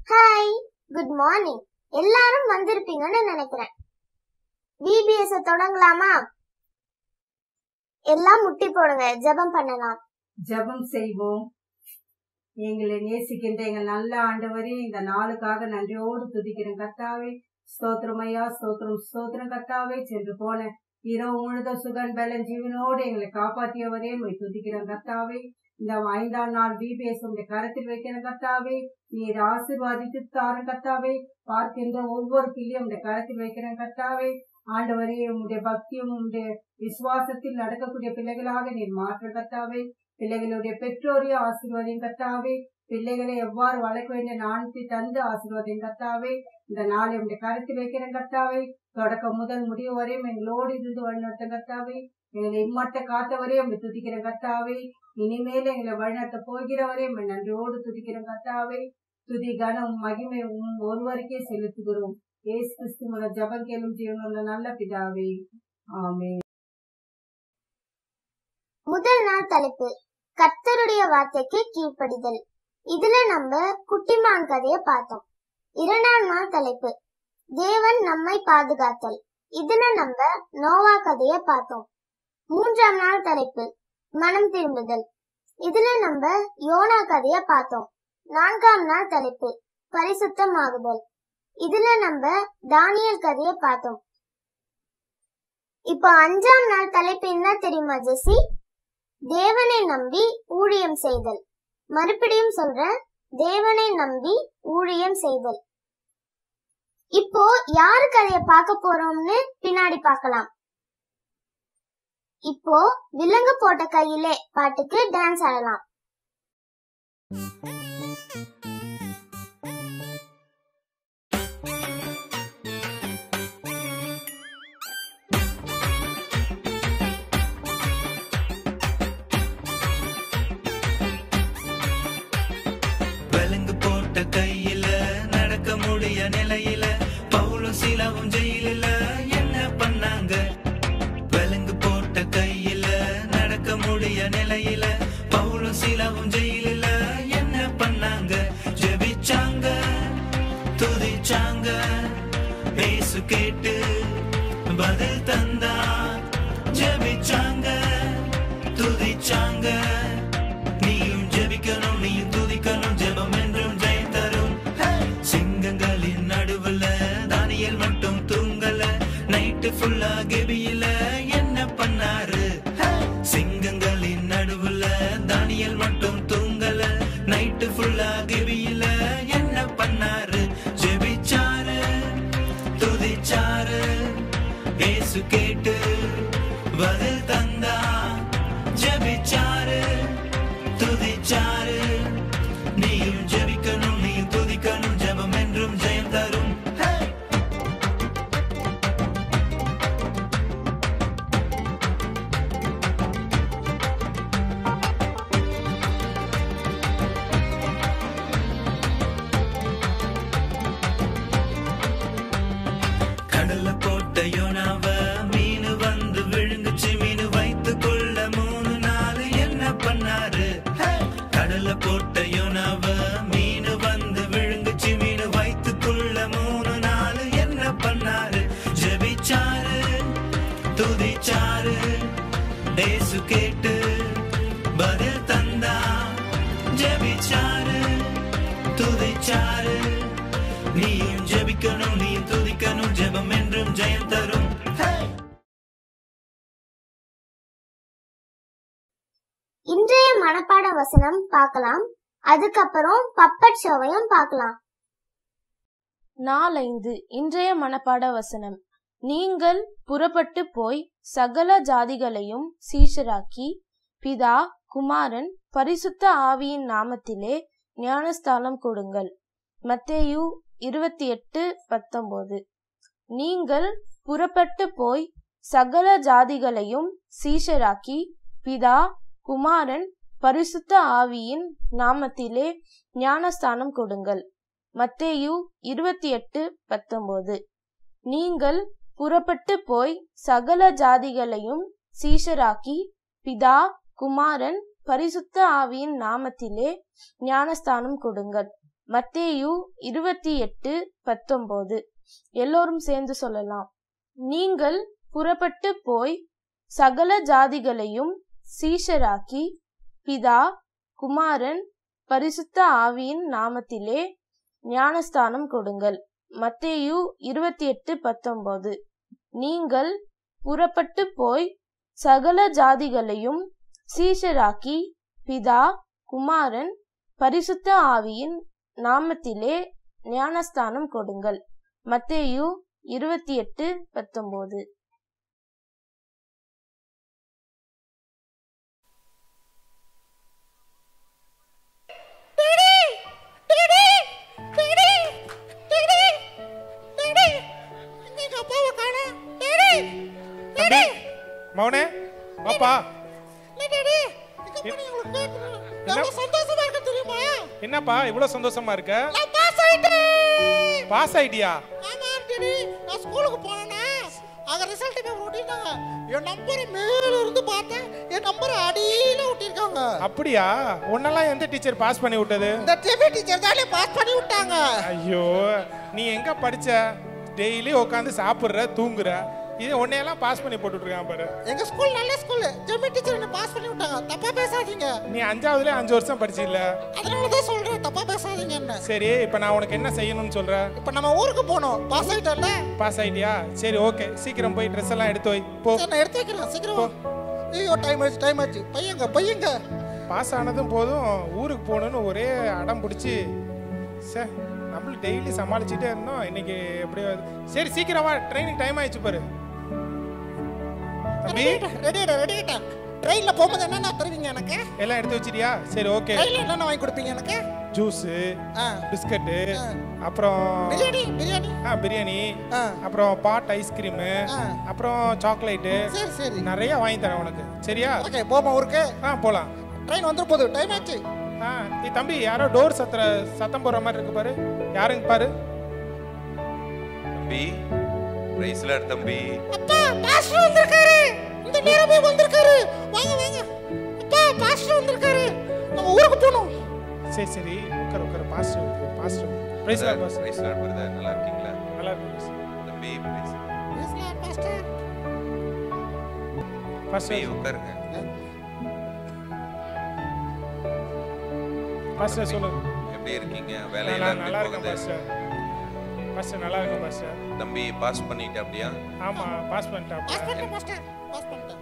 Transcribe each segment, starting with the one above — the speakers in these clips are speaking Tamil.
ஹாய் குட் மார்னிங் எல்லாரும் வந்திருப்பீங்கன்னு நினைக்கிறேன் விபிஎஸ் தொடங்கலாமா எல்லாம் முட்டி போடுங்க ஜெபம் பண்ணலாம் ஜெபம் செய்வோம் எங்களை நேசிக்கின்ற எங்கள் நல்ல ஆண்டவரே இந்த நாளுக்காக நன்றியோடு துதிக்கிறேன் கர்த்தாவே ஸ்தோத்திரம் ஐயா ஸ்தோத்திரம் ஸ்தோத்திரம் கர்த்தாவே சென்று போன இரவு முழுத சுகன் பலன் ஜீவனோடு எங்களை காப்பாற்றியவரே உம்மை துதிக்கிறேன் கர்த்தாவே இந்த ஐந்தாம் நாள் பிபிஎஸ் உடைய கரத்தில் வைக்கிற கர்த்தாவே நீர் ஆசீர்வாதித்து தாரும் கர்த்தாவே பார்க்கின்ற ஒவ்வொரு பிள்ளையும் உடைய கரத்தில் வைக்கிறேன் கர்த்தாவே ஆண்டவரே உம்முடைய பக்தியும் உம்முடைய விசுவாசத்தில் நடக்கக்கூடிய பிள்ளைகளாக நீர் மாற்ற கர்த்தாவே பிள்ளைகளுடைய பெற்றோரையும் ஆசீர்வாதம் கர்த்தாவே பிள்ளைகளை எவ்வாறு வளர்க்க வேண்டிய நாணத்தை தந்து ஆசீர்வாதம் கர்த்தாவே இந்த நாளை உடைய கருத்தில் வைக்கிற கர்த்தாவே தொடக்கம் முதல் முடிவு வரையும் எங்களோடு இருந்து வழிநடத்த கர்த்தாவே எங்களை இம்மட்ட காத்தவரே உங்களை துதிக்கிற கர்த்தாவே இனிமேல் எங்களை வழிநடத்த போகிறவரே உம்மை நன்றியோடு துதிக்கிற கர்த்தாவே துதி கனம் மகிமை உம் ஒருவருக்கே செலுத்துகிறோம் ஏசு கிறிஸ்து மூலம் ஜபம் கேளும் ஜீவனுள்ள நல்ல பிதாவே ஆமே முதல் நாள் தலைப்பு கர்த்தருடைய வார்த்தைக்கு கீழ்ப்படிதல் இதுல நம்ம குட்டிமான் கதைய பார்த்தோம் இரண்டாம் நாள் தலைப்பு தேவன் நம்மை பாதுகாத்தல் இதுல நம்ம நோவா கதைய பார்த்தோம் மூன்றாம் நாள் தலைப்பு மனம் திரும்புதல் இதுல நம்ம யோனா கதைய பார்த்தோம் நான்காம் நாள் தலைப்பு பரிசுத்தமாகுதல் இதுல நம்ம தானியல் கதைய பார்த்தோம் இப்போ அஞ்சாம் நாள் தலைப்பு என்ன தெரியுமா ஜெசி தேவனை நம்பி ஊழியம் செய்தல் மறுபடியும் சொல்றேன் தேவனை நம்பி ஊழியம் செய்தல் இப்போ யாரு கதைய பார்க்க போறோம்னு பின்னாடி பார்க்கலாம் இப்போ விலங்கு போட்ட கையிலே பாட்டுக்கு டான்ஸ் ஆடலாம் விலங்கு போட்ட கையில நடக்க முடிய நிலையில பவுலும் சீலாவும் ஜெயிலில என்ன பண்ணாங்க விலங்கு போட்ட கையில நடக்க முடிய நிலையில பவுலும் சீலாவும் ஜெயிலில என்ன பண்ணாங்க ஜெபிச்சாங்க துதிச்சாங்க பேசு கேட்டு பதில் தந்தா ஜெபிச்சாங்க துதிச்சாங்க நீயும் ஜெபிக்கணும் நீயும் துதிக்கணும் ஜெபம் என்றும் ஜெயம் தரும் சிங்கங்களின் நடுவுல தானியல் மட்டும் தூங்கல நைட்டு ஃபுல்லா கெபியில என்ன பண்ணாரு சிங்கங்களின் நடுவுல தானியல் மட்டும் தூங்கல நைட்டு ஃபுல்லா கெபியில என்ன பண்ணாரு ஜெபிச்சாரு துதிச்சாரு ஏசு கேட்டு பதில் தந்தா ஜெபிச்சாரு துதிச்சாரு நீயும் ஜெபிக்கணும் நீயும் துதிக்கணும் ஜெபம் என்றும் ஜெயம் தரும் கடல்ல போட்ட யோனாவ மீன் வந்து விழுங்குச்சு மீன் வைத்து கொள்ள மூணு நாள் என்ன பண்ணாரு கடல்ல போட்ட யோனாவ மீன் வந்து விழுங்குச்சு மீன் வைத்து கொள்ள மூணு நாள் என்ன பண்ணாரு ஜெபிச்சாரு துதிச்சாரு ஏசு கேட்டு பதில் தந்தா ஜெபிச்சாரு துதிச்சாரு நீயும் ஜெபிக்கணும் நீயும் துதிக்கணும் ஜெபம் என்றும் ஜெயம் தரும் இன்றைய மனப்பாட வசனம் பார்க்கலாம் அதுக்கப்புறம் பப்பட் ஷோவையும் பார்க்கலாம் நாலைந்து இன்றைய மனப்பாட வசனம் நீங்கள் புறப்பட்டு போய் சகல ஜாதிகளையும் சீஷராக்கி பிதா குமாரன் பரிசுத்த ஆவியின் நாமத்திலே ஞானஸ்தானம் கொடுங்கள் மத்தேயு இருபத்தி எட்டு பத்தொன்பது நீங்கள் புறப்பட்டு போய் சகல ஜாதிகளையும் சீஷராக்கி பிதா குமாரன் பரிசுத்த ஆவியின் நாமத்திலே ஞானஸ்தானம் கொடுங்கள் மத்தேயு இருபத்தி எட்டு பத்தொன்பது நீங்கள் புறப்பட்டு போய் சகல ஜாதிகளையும் சீஷராக்கி பிதா குமாரன் பரிசுத்த ஆவியின் நாமத்திலே ஞானஸ்தானம் கொடுங்கள் மத்தேயு இருபத்தி எட்டு பத்தொன்பது எல்லோரும் சேர்ந்து சொல்லலாம் நீங்கள் புறப்பட்டு போய் சகல ஜாதிகளையும் சீஷராக்கி பிதா குமாரன் பரிசுத்த ஆவியின் நாமத்திலே ஞானஸ்தானம் கொடுங்கள் மத்தேயு இருபத்தி எட்டு பத்தொன்பது நீங்கள் புறப்பட்டு போய் சகல ஜாதிகளையும் சீஷராக்கி பிதா குமாரன் பரிசுத்த ஆவியின் நாமத்திலே ஞானஸ்தானம் கொடுங்கள் மத்தேயு இருபத்தி எட்டு பத்தொன்பது தம்பி மௌனே வாப்பா சந்தோஷமா இருக்க தெரியுமா என்னப்பா இவ்வளவு சந்தோஷமா இருக்க நான் பாஸ் ஆயிட்டேன் பாஸ் ஆயிட்டியா ஆமா ஆண்டி நான் ஸ்கூலுக்கு போனேன்னா அங்க ரிசல்ட் பேப்பர் ஒட்டிட்டாங்க என் நம்பரை மேல இருந்து பார்த்தேன் என் நம்பரை அடியில ஒட்டிருக்காங்க அப்படியா உன்னெல்லாம் எந்த டீச்சர் பாஸ் பண்ணி விட்டது இந்த டிவி டீச்சர் தானே பாஸ் பண்ணி விட்டாங்க ஐயோ நீ எங்க படிச்ச டெய்லி உட்காந்து சாப்பிடுற தூங்குற இது உன்னையெல்லாம் பாஸ் பண்ணி போட்டுருக்கான் பாரு எங்க ஸ்கூல் நல்ல ஸ்கூல் ஜெமி டீச்சர் என்ன பாஸ் பண்ணி விட்டாங்க தப்பா பேசாதீங்க நீ அஞ்சாவதுல அஞ்சு வருஷம் படிச்சில்ல அதனால தான் சொல்றேன் தப்பா பேசாதீங்க என்ன சரி இப்போ நான் உனக்கு என்ன செய்யணும்னு சொல்ற இப்போ நம்ம ஊருக்கு போகணும் பாஸ் ஆயிட்டோம்ல பாஸ் ஆயிட்டியா சரி ஓகே சீக்கிரம் போய் ட்ரெஸ் எல்லாம் எடுத்து வை போ சரி நான் எடுத்து வைக்கிறேன் சீக்கிரம் வா. ஐயோ டைம் ஆச்சு டைம் ஆச்சு பையங்க பையங்க பாஸ் ஆனதும் போதும் ஊருக்கு போகணும்னு ஒரே அடம் பிடிச்சி சே நம்மளும் டெய்லி சமாளிச்சுட்டே இருந்தோம் இன்னைக்கு எப்படியோ சரி சீக்கிரம் வா ட்ரெயினுக்கு டைம் ஆயிடுச்சு பாரு தம்பி ரெடி ரெடி ட்ரெயின்ல போகும்போது என்னென்ன தருவீங்க எனக்கு எல்லாம் எடுத்து வச்சிட்டியா சரி ஓகே ட்ரெயின்ல என்னென்ன வாங்கி கொடுப்பீங்க எனக்கு ஜூஸு ஆ பிஸ்கட்டு ஆ. அப்புறம் பிரியாணி பிரியாணி ஆ பிரியாணி ஆ அப்புறம் பாட் ஐஸ்கிரீமு ஆ. அப்புறம் சாக்லேட்டு சரி சரி நிறைய வாங்கி தரேன் உனக்கு சரியா ஓகே போமா ஊருக்கு ஆ போலாம் ட்ரெயின் வந்துரு போகுது டைம் ஆச்சு ஆ நீ தம்பி யாரோ டோர் சத்துற சத்தம் போடுற மாதிரி இருக்கு பாரு யாருங்க பாரு தம்பி பிரைஸ்லாட் தம்பி அப்பா பாஸ்டர் வந்திருக்காரு இந்த நேரமே வந்திருக்காரு வாங்க வாங்க அப்பா பாஸ்டர் வந்திருக்காரு நம்ம ஊருக்கு போகணும் சரி சரி உட்கார் உட்கார் பாஸ்டர் பாஸ்டர் பிரைஸ் பாஸ்டர் பிரைஸ்லாட் பிரதர் நல்லா இருக்கீங்களா நல்லா இருக்கு தம்பி பிரைஸ் பேசலாம் பாஸ்டர் தம்பி பாஸ்டர் உட்காருங்க பாஸ்டர் சொல்லுங்க எப்படி இருக்கீங்க நல்லா வேலையெல்லாம் நல்லா எப்படி இருக்கேன் போகுது பாஸ்டர் பாஸ்டர் நல்லா இருக்கும் பாஸ்டர் தம்பி பாஸ் பண்ணிட்ட அப்படியா ஆமா பாஸ் பண்ணிட்டா பாஸ் பண்ணிட்டேன் பாஸ்டர் பாஸ் பண்ணிட்டேன்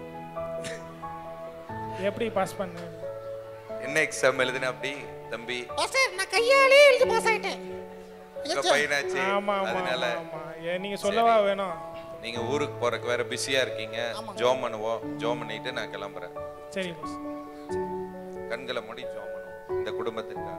எப்படி பாஸ் பண்ண என்ன எக்ஸாம் எழுதுன அப்படி தம்பி பாஸ்டர் நான் கையாலே எழுதி பாஸ் ஆயிட்டேன் உங்க ஏச்சா? பையனாச்சு ஆமா ஆமா அதனால ஆமா, ஆமா ஏ, நீங்க சொல்லவா வேணும் நீங்க ஊருக்கு போறதுக்கு வேற பிஸியா இருக்கீங்க ஜோம் பண்ணுவோம் ஜோம் பண்ணிட்டு நான் கிளம்புறேன் சரி பாஸ் கண்களை மூடி ஜோம் பண்ணுவோம் இந்த குடும்பத்திற்காக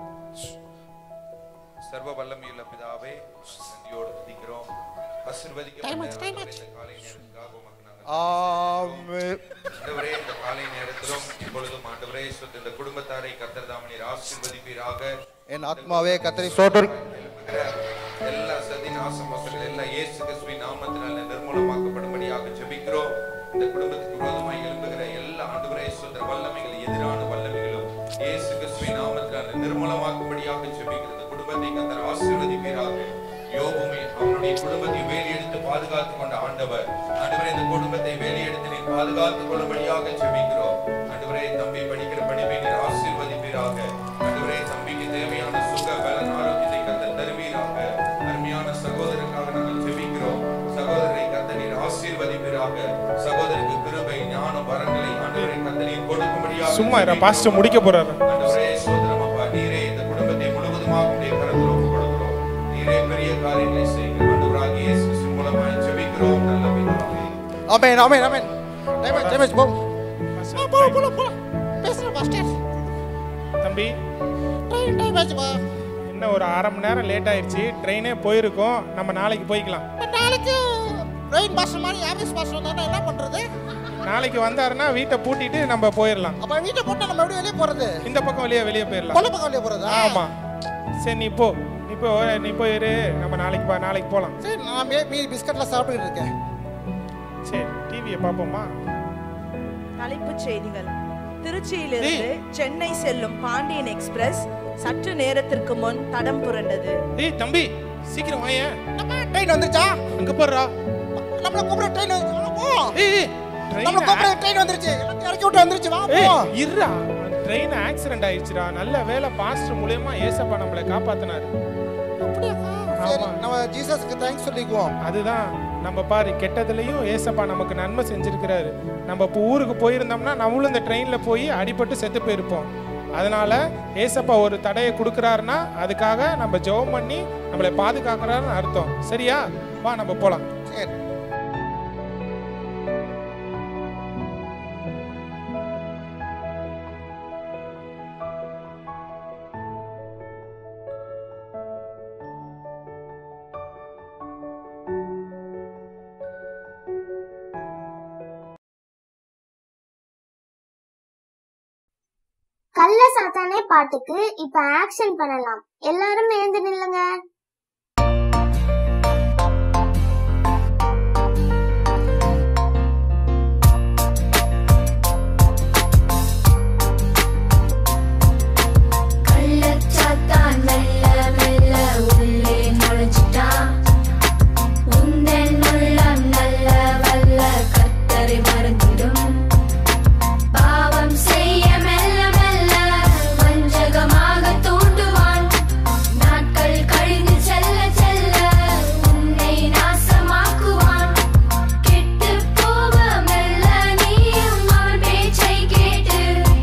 சர்வ வல்லமையுள்ள பிதாவே நன்றியோடு துதிக்கிறோம் Time ஆச்சு, time ஆசீர்வதிக்கப்பட்ட ஆச்சு. இந்த காலை நேரத்துக்காக உமக்கு நாங்கள் ஆமென். ஆண்டவரே இந்த காலை நேரத்திலும் இப்பொழுதும் ஆண்டவரே சொந்த இந்த குடும்பத்தாரை கர்த்தர் தாமனீர் ஆசீர்வதிப்பீராக என் ஆத்மாவே கத்தரி சோதர் எழுப்புகிற எல்லா சதி நாசமோசங்கள் எல்லாம் இயேசு கிறிஸ்துவின் நாமத்தினால நிர்மூலமாக்கப்படும்படியாக ஜெபிக்கிறோம் இந்த குடும்பத்துக்கு விரோதமாய் எழும்புகிற எல்லா ஆண்டவரே சொந்த வல்லமைகள் எதிரான வல்லமைகளும் இயேசு கிறிஸ்துவின் நாமத்தினால நிர்மூலமாக்கும்படியாக ஜெபிக்கிறது குடும்பத்தை கர்த்தர் ஆசீர்வதிப்பீராக யோபுமே அவனுடைய குடும்பத்தை வேலையெடுத்து பாதுகாத்துக் கொண்ட ஆண்டவர் ஆண்டவரே இந்த குடும்பத்தை வேலையெடுத்து நீர் பாதுகாத்துக் கொள்ளும்படியாக ஜெபிக்கிறோம் ஆண்டவரே தம்பி படிக்கிற படிப்பை நீர் ஆசீர்வதிப்பீராக ஆண்டவரே தம்பிக்கு தேவையான சுக பலன் ஆரோக்கியத்தை கத்த தருவீராக அருமையான சகோதரருக்காக நாங்கள் ஜெபிக்கிறோம் சகோதரரை கத்த நீர் ஆசீர்வதிப்பீராக சகோதரருக்கு கிருபை ஞான வரங்களை ஆண்டவரை கத்த நீர் கொடுக்கும்படியாக சும்மா இரு, ஜெபிக்கிறோம். பாஸ்டர் முடிக்க போறாரு ஆண்டவரே சோதரம் அப்பா நீரே இந்த குடும்பத்தை முழுவதுமாக உடைய கரத்தில் ஒப்புக் கொடுக்கிறோம் நீரே பெரிய காரியங்களை செய்யுங்க ஆண்டவராகிய இயேசு கிறிஸ்துவின் மூலமாய் ஜெபிக்கிறோம் நல்ல பிதாவே ஆமென் ஆமென் ஆமென் டைம் ஆச்சு டைம் ஆச்சு போ ஆ, போலாம் போலாம் போலாம் பேசுறேன் பாஸ்டர் தம்பி டைம் டைம் ஆச்சு பா இன்னும் ஒரு அரை மணி நேரம் லேட் ஆயிடுச்சு ட்ரெயினே போயிருக்கோம் நம்ம நாளைக்கு போய்க்கலாம் நாளைக்கு ரெயின் பாஸ்டர் மாதிரி ஆபீஸ் பாஸ்டர் வந்தா என்ன பண்றது நாளைக்கு வந்தாருன்னா வீட்டை பூட்டிட்டு நம்ம போயிடலாம் அப்ப வீட்டை போட்டு நம்ம எப்படி வெளியே போறது இந்த பக்கம் வெளியே வெளியே போயிடலாம் கொல்ல பக்கம் வெளியே போறதா ஆமா சரி நீ போ நீ போ நீ போய் இரு நம்ம நாளைக்கு பா நாளைக்கு போலாம் சரி நான் மே- மீதி பிஸ்கட்ல சாப்பிட்டுட்டு இருக்கேன் சரி டிவியை பார்ப்போமா தலைப்புச் செய்திகள் திருச்சியிலிருந்து சென்னை செல்லும் பாண்டியன் எக்ஸ்பிரஸ் சற்று நேரத்திற்கு முன் தடம் புரண்டது ஏய் தம்பி சீக்கிரம் வாயேன் ட்ரெயின் வந்துருச்சா அங்க போறா நம்மள கூப்பிட ட்ரெயின் வந்துருச்சு வா, போ ஏய் நம்மள கூப்பிட ட்ரெயின் ட்ரெயின் வந்துருச்சு எல்லாத்தையும் இறக்கி விட்டு வந்துருச்சு வா போ ஏய் இருடா ட்ரெயின் ஆக்சிடென்ட் ஆயிடுச்சுடா நல்ல வேலை பாஸ்டர் மூலியமா ஏசப்பா நம்மளை காப்பாத்தினாரு அப்படியாக்கா? சரி ஆமா. நம்ம ஜீசஸ்க்கு தேங்க்ஸ் சொல்லிக்குவோம் அதுதான் நம்ம பாரு கெட்டதுலயும் ஏசப்பா நமக்கு நன்மை செஞ்சிருக்கிறாரு நம்ம இப்போ ஊருக்கு போயிருந்தோம்னா நம்மளும் இந்த ட்ரெயின்ல போய் அடிபட்டு செத்து போயிருப்போம் அதனால ஏசப்பா ஒரு தடையை கொடுக்குறாருன்னா அதுக்காக நம்ம ஜெபம் பண்ணி நம்மளை பாதுகாக்கிறாருன்னு அர்த்தம் சரியா வா நம்ம போலாம் சரி கள்ள சாத்தானே பாட்டுக்கு இப்ப ஆக்ஷன் பண்ணலாம் எல்லாரும் எழுந்து நில்லுங்க கள்ளச்சாத்தான் மெல்ல மெல்ல உள்ளே நுழைஞ்சிட்டான் உந்தன் உள்ளம் நல்ல வல்ல கர்த்தரை மறந்திடும் பாவம் செய்ய மெல்ல மெல்ல வஞ்சகமாக தூண்டுவான் நாட்கள் கழிந்து செல்ல செல்ல உன்னை நாசமாக்குவான் கெட்டு போக மெல்ல நீயும் அவன் பேச்சை கேட்டு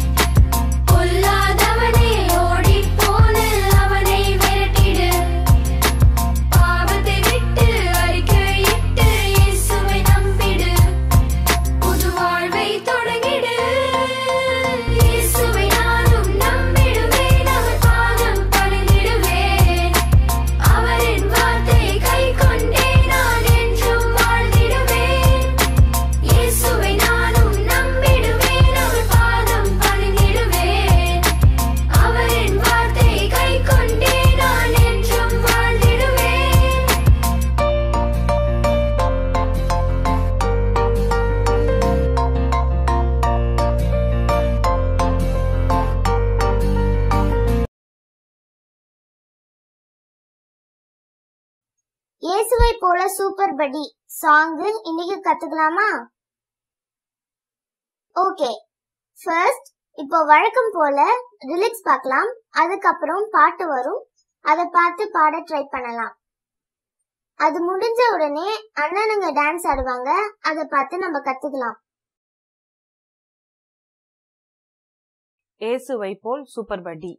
பொல்லாதவனே ஓடிப் போன அவனை விரட்டிடு பாவத்தை விட்டு அறிக்கையிட்டு இயேசுவை நம்பிடு புது வாழ்வை தொடங்கிடு இயேசுவை நானும் நம்பிடுவேன் அவர் பாதம் பணிந்திடுவேன் அவரின் வார்த்தை கை கொண்டே நான் என்றும் வாழ்ந்திடுவேன் இயேசுவை நானும் நம்பிடுவேன் அவர் பாதம் பணிந்திடுவேன் அவரின் வார்த்தை கை கொண்டே நான் என்றும் வாழ்ந்திடுவேன் இயேசுவை போல சூப்பர் படி சாங்கு இன்னைக்கு கத்துக்கலாமா ஓகே ஃபர்ஸ்ட் இப்போ வழக்கம் போல ரிலிக்ஸ் பார்க்கலாம் அதுக்கப்புறம் பாட்டு வரும் அதை பார்த்து பாட ட்ரை பண்ணலாம் அது முடிஞ்ச உடனே அண்ணனுங்க டான்ஸ் ஆடுவாங்க அதை பார்த்து நம்ம கத்துக்கலாம் இயேசுவை போல் சூப்பர் பட்டி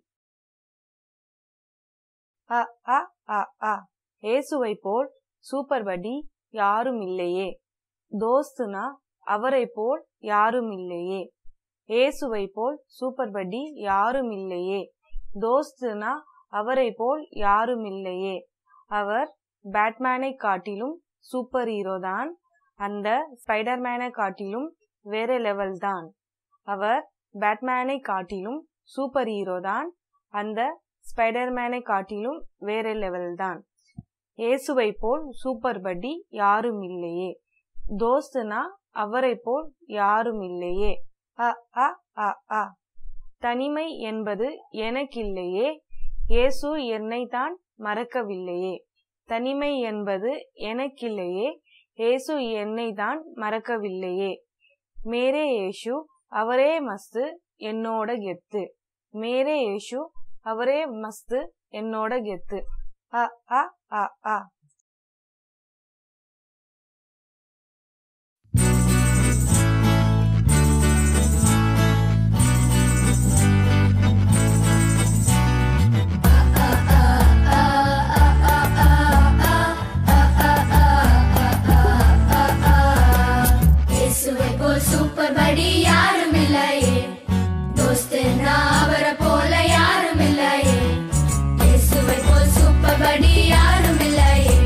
அ அ அ அ இயேசுவை போல் சூப்பர் பட்டி யாரும் இல்லையே தோஸ்துனா அவரை போல் யாரும் இல்லையே இயேசுவை போல் சூப்பர் பட்டி யாரும் இல்லையே தோஸ்துனா அவரை போல் யாரும் இல்லையே அவர் பேட்மேனை காட்டிலும் சூப்பர் ஹீரோ தான் அந்த ஸ்பைடர்மேனை காட்டிலும் வேற லெவல் தான் அவர் பேட்மேனை காட்டிலும் சூப்பர் ஹீரோ தான் அந்த ஸ்பைடர்மேனை காட்டிலும் வேற லெவல் தான் இயேசுவை போல் சூப்பர் பட்டி யாரும் இல்லையே தோஸ்துனா அவரை போல் யாரும் இல்லையே அ அ அ அ தனிமை என்பது எனக்கில்லையே இயேசு என்னைத்தான் மறக்கவில்லையே தனிமை என்பது எனக்கில்லையே இயேசு என்னைத்தான் மறக்கவில்லையே மேரே யேசு அவரே மஸ்து என்னோட கெத்து மேரே யேசு அவரே மஸ்து என்னோட கெத்து அ அ அ அ இயேசுவை போல் சூப்பர் படி யாரும் இல்லையே தோஸ்துனா அவரை போல யாரும் இல்லையே இயேசுவை போல் சூப்பர் படி யாரும் இல்லையே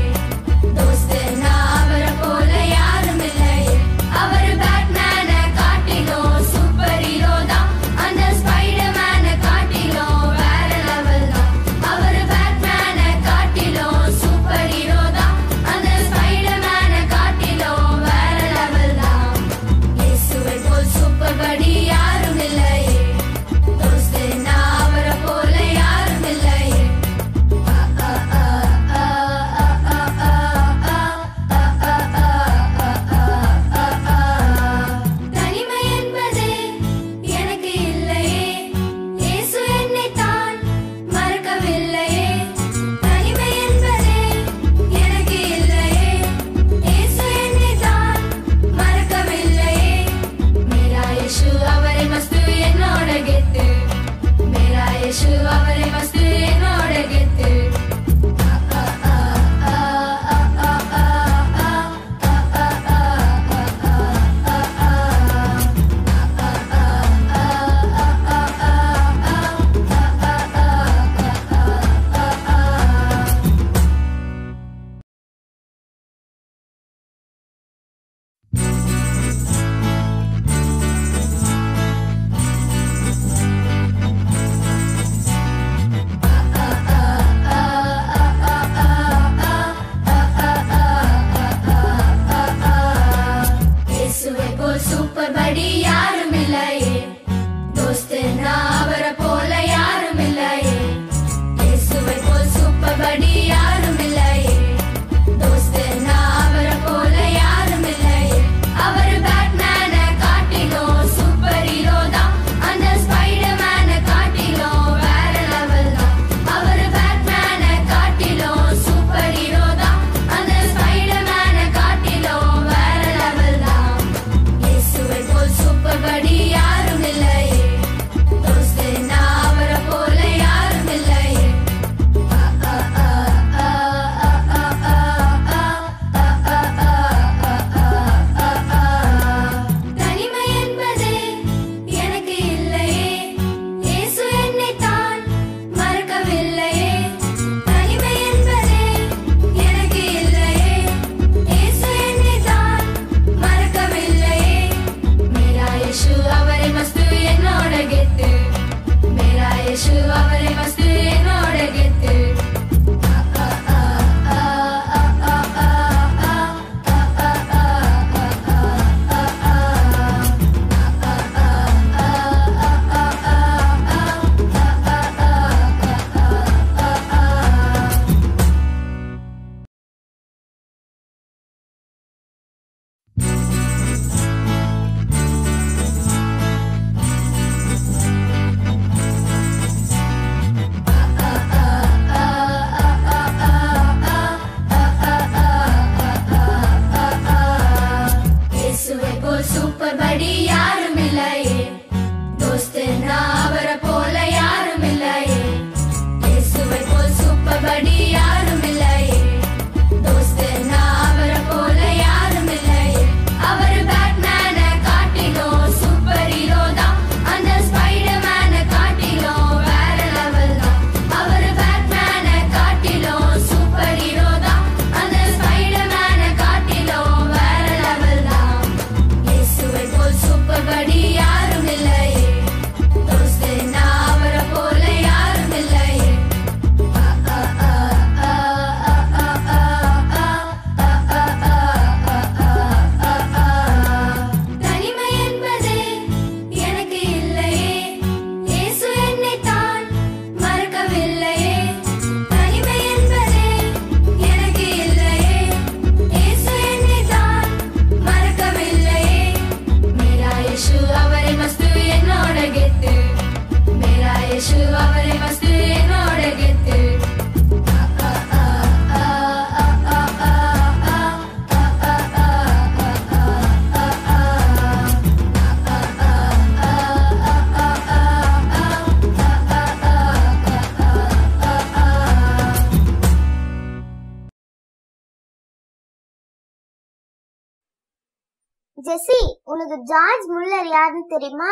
ஜெசி உனக்கு ஜார்ஜ் முல்லர் யாருன்னு தெரியுமா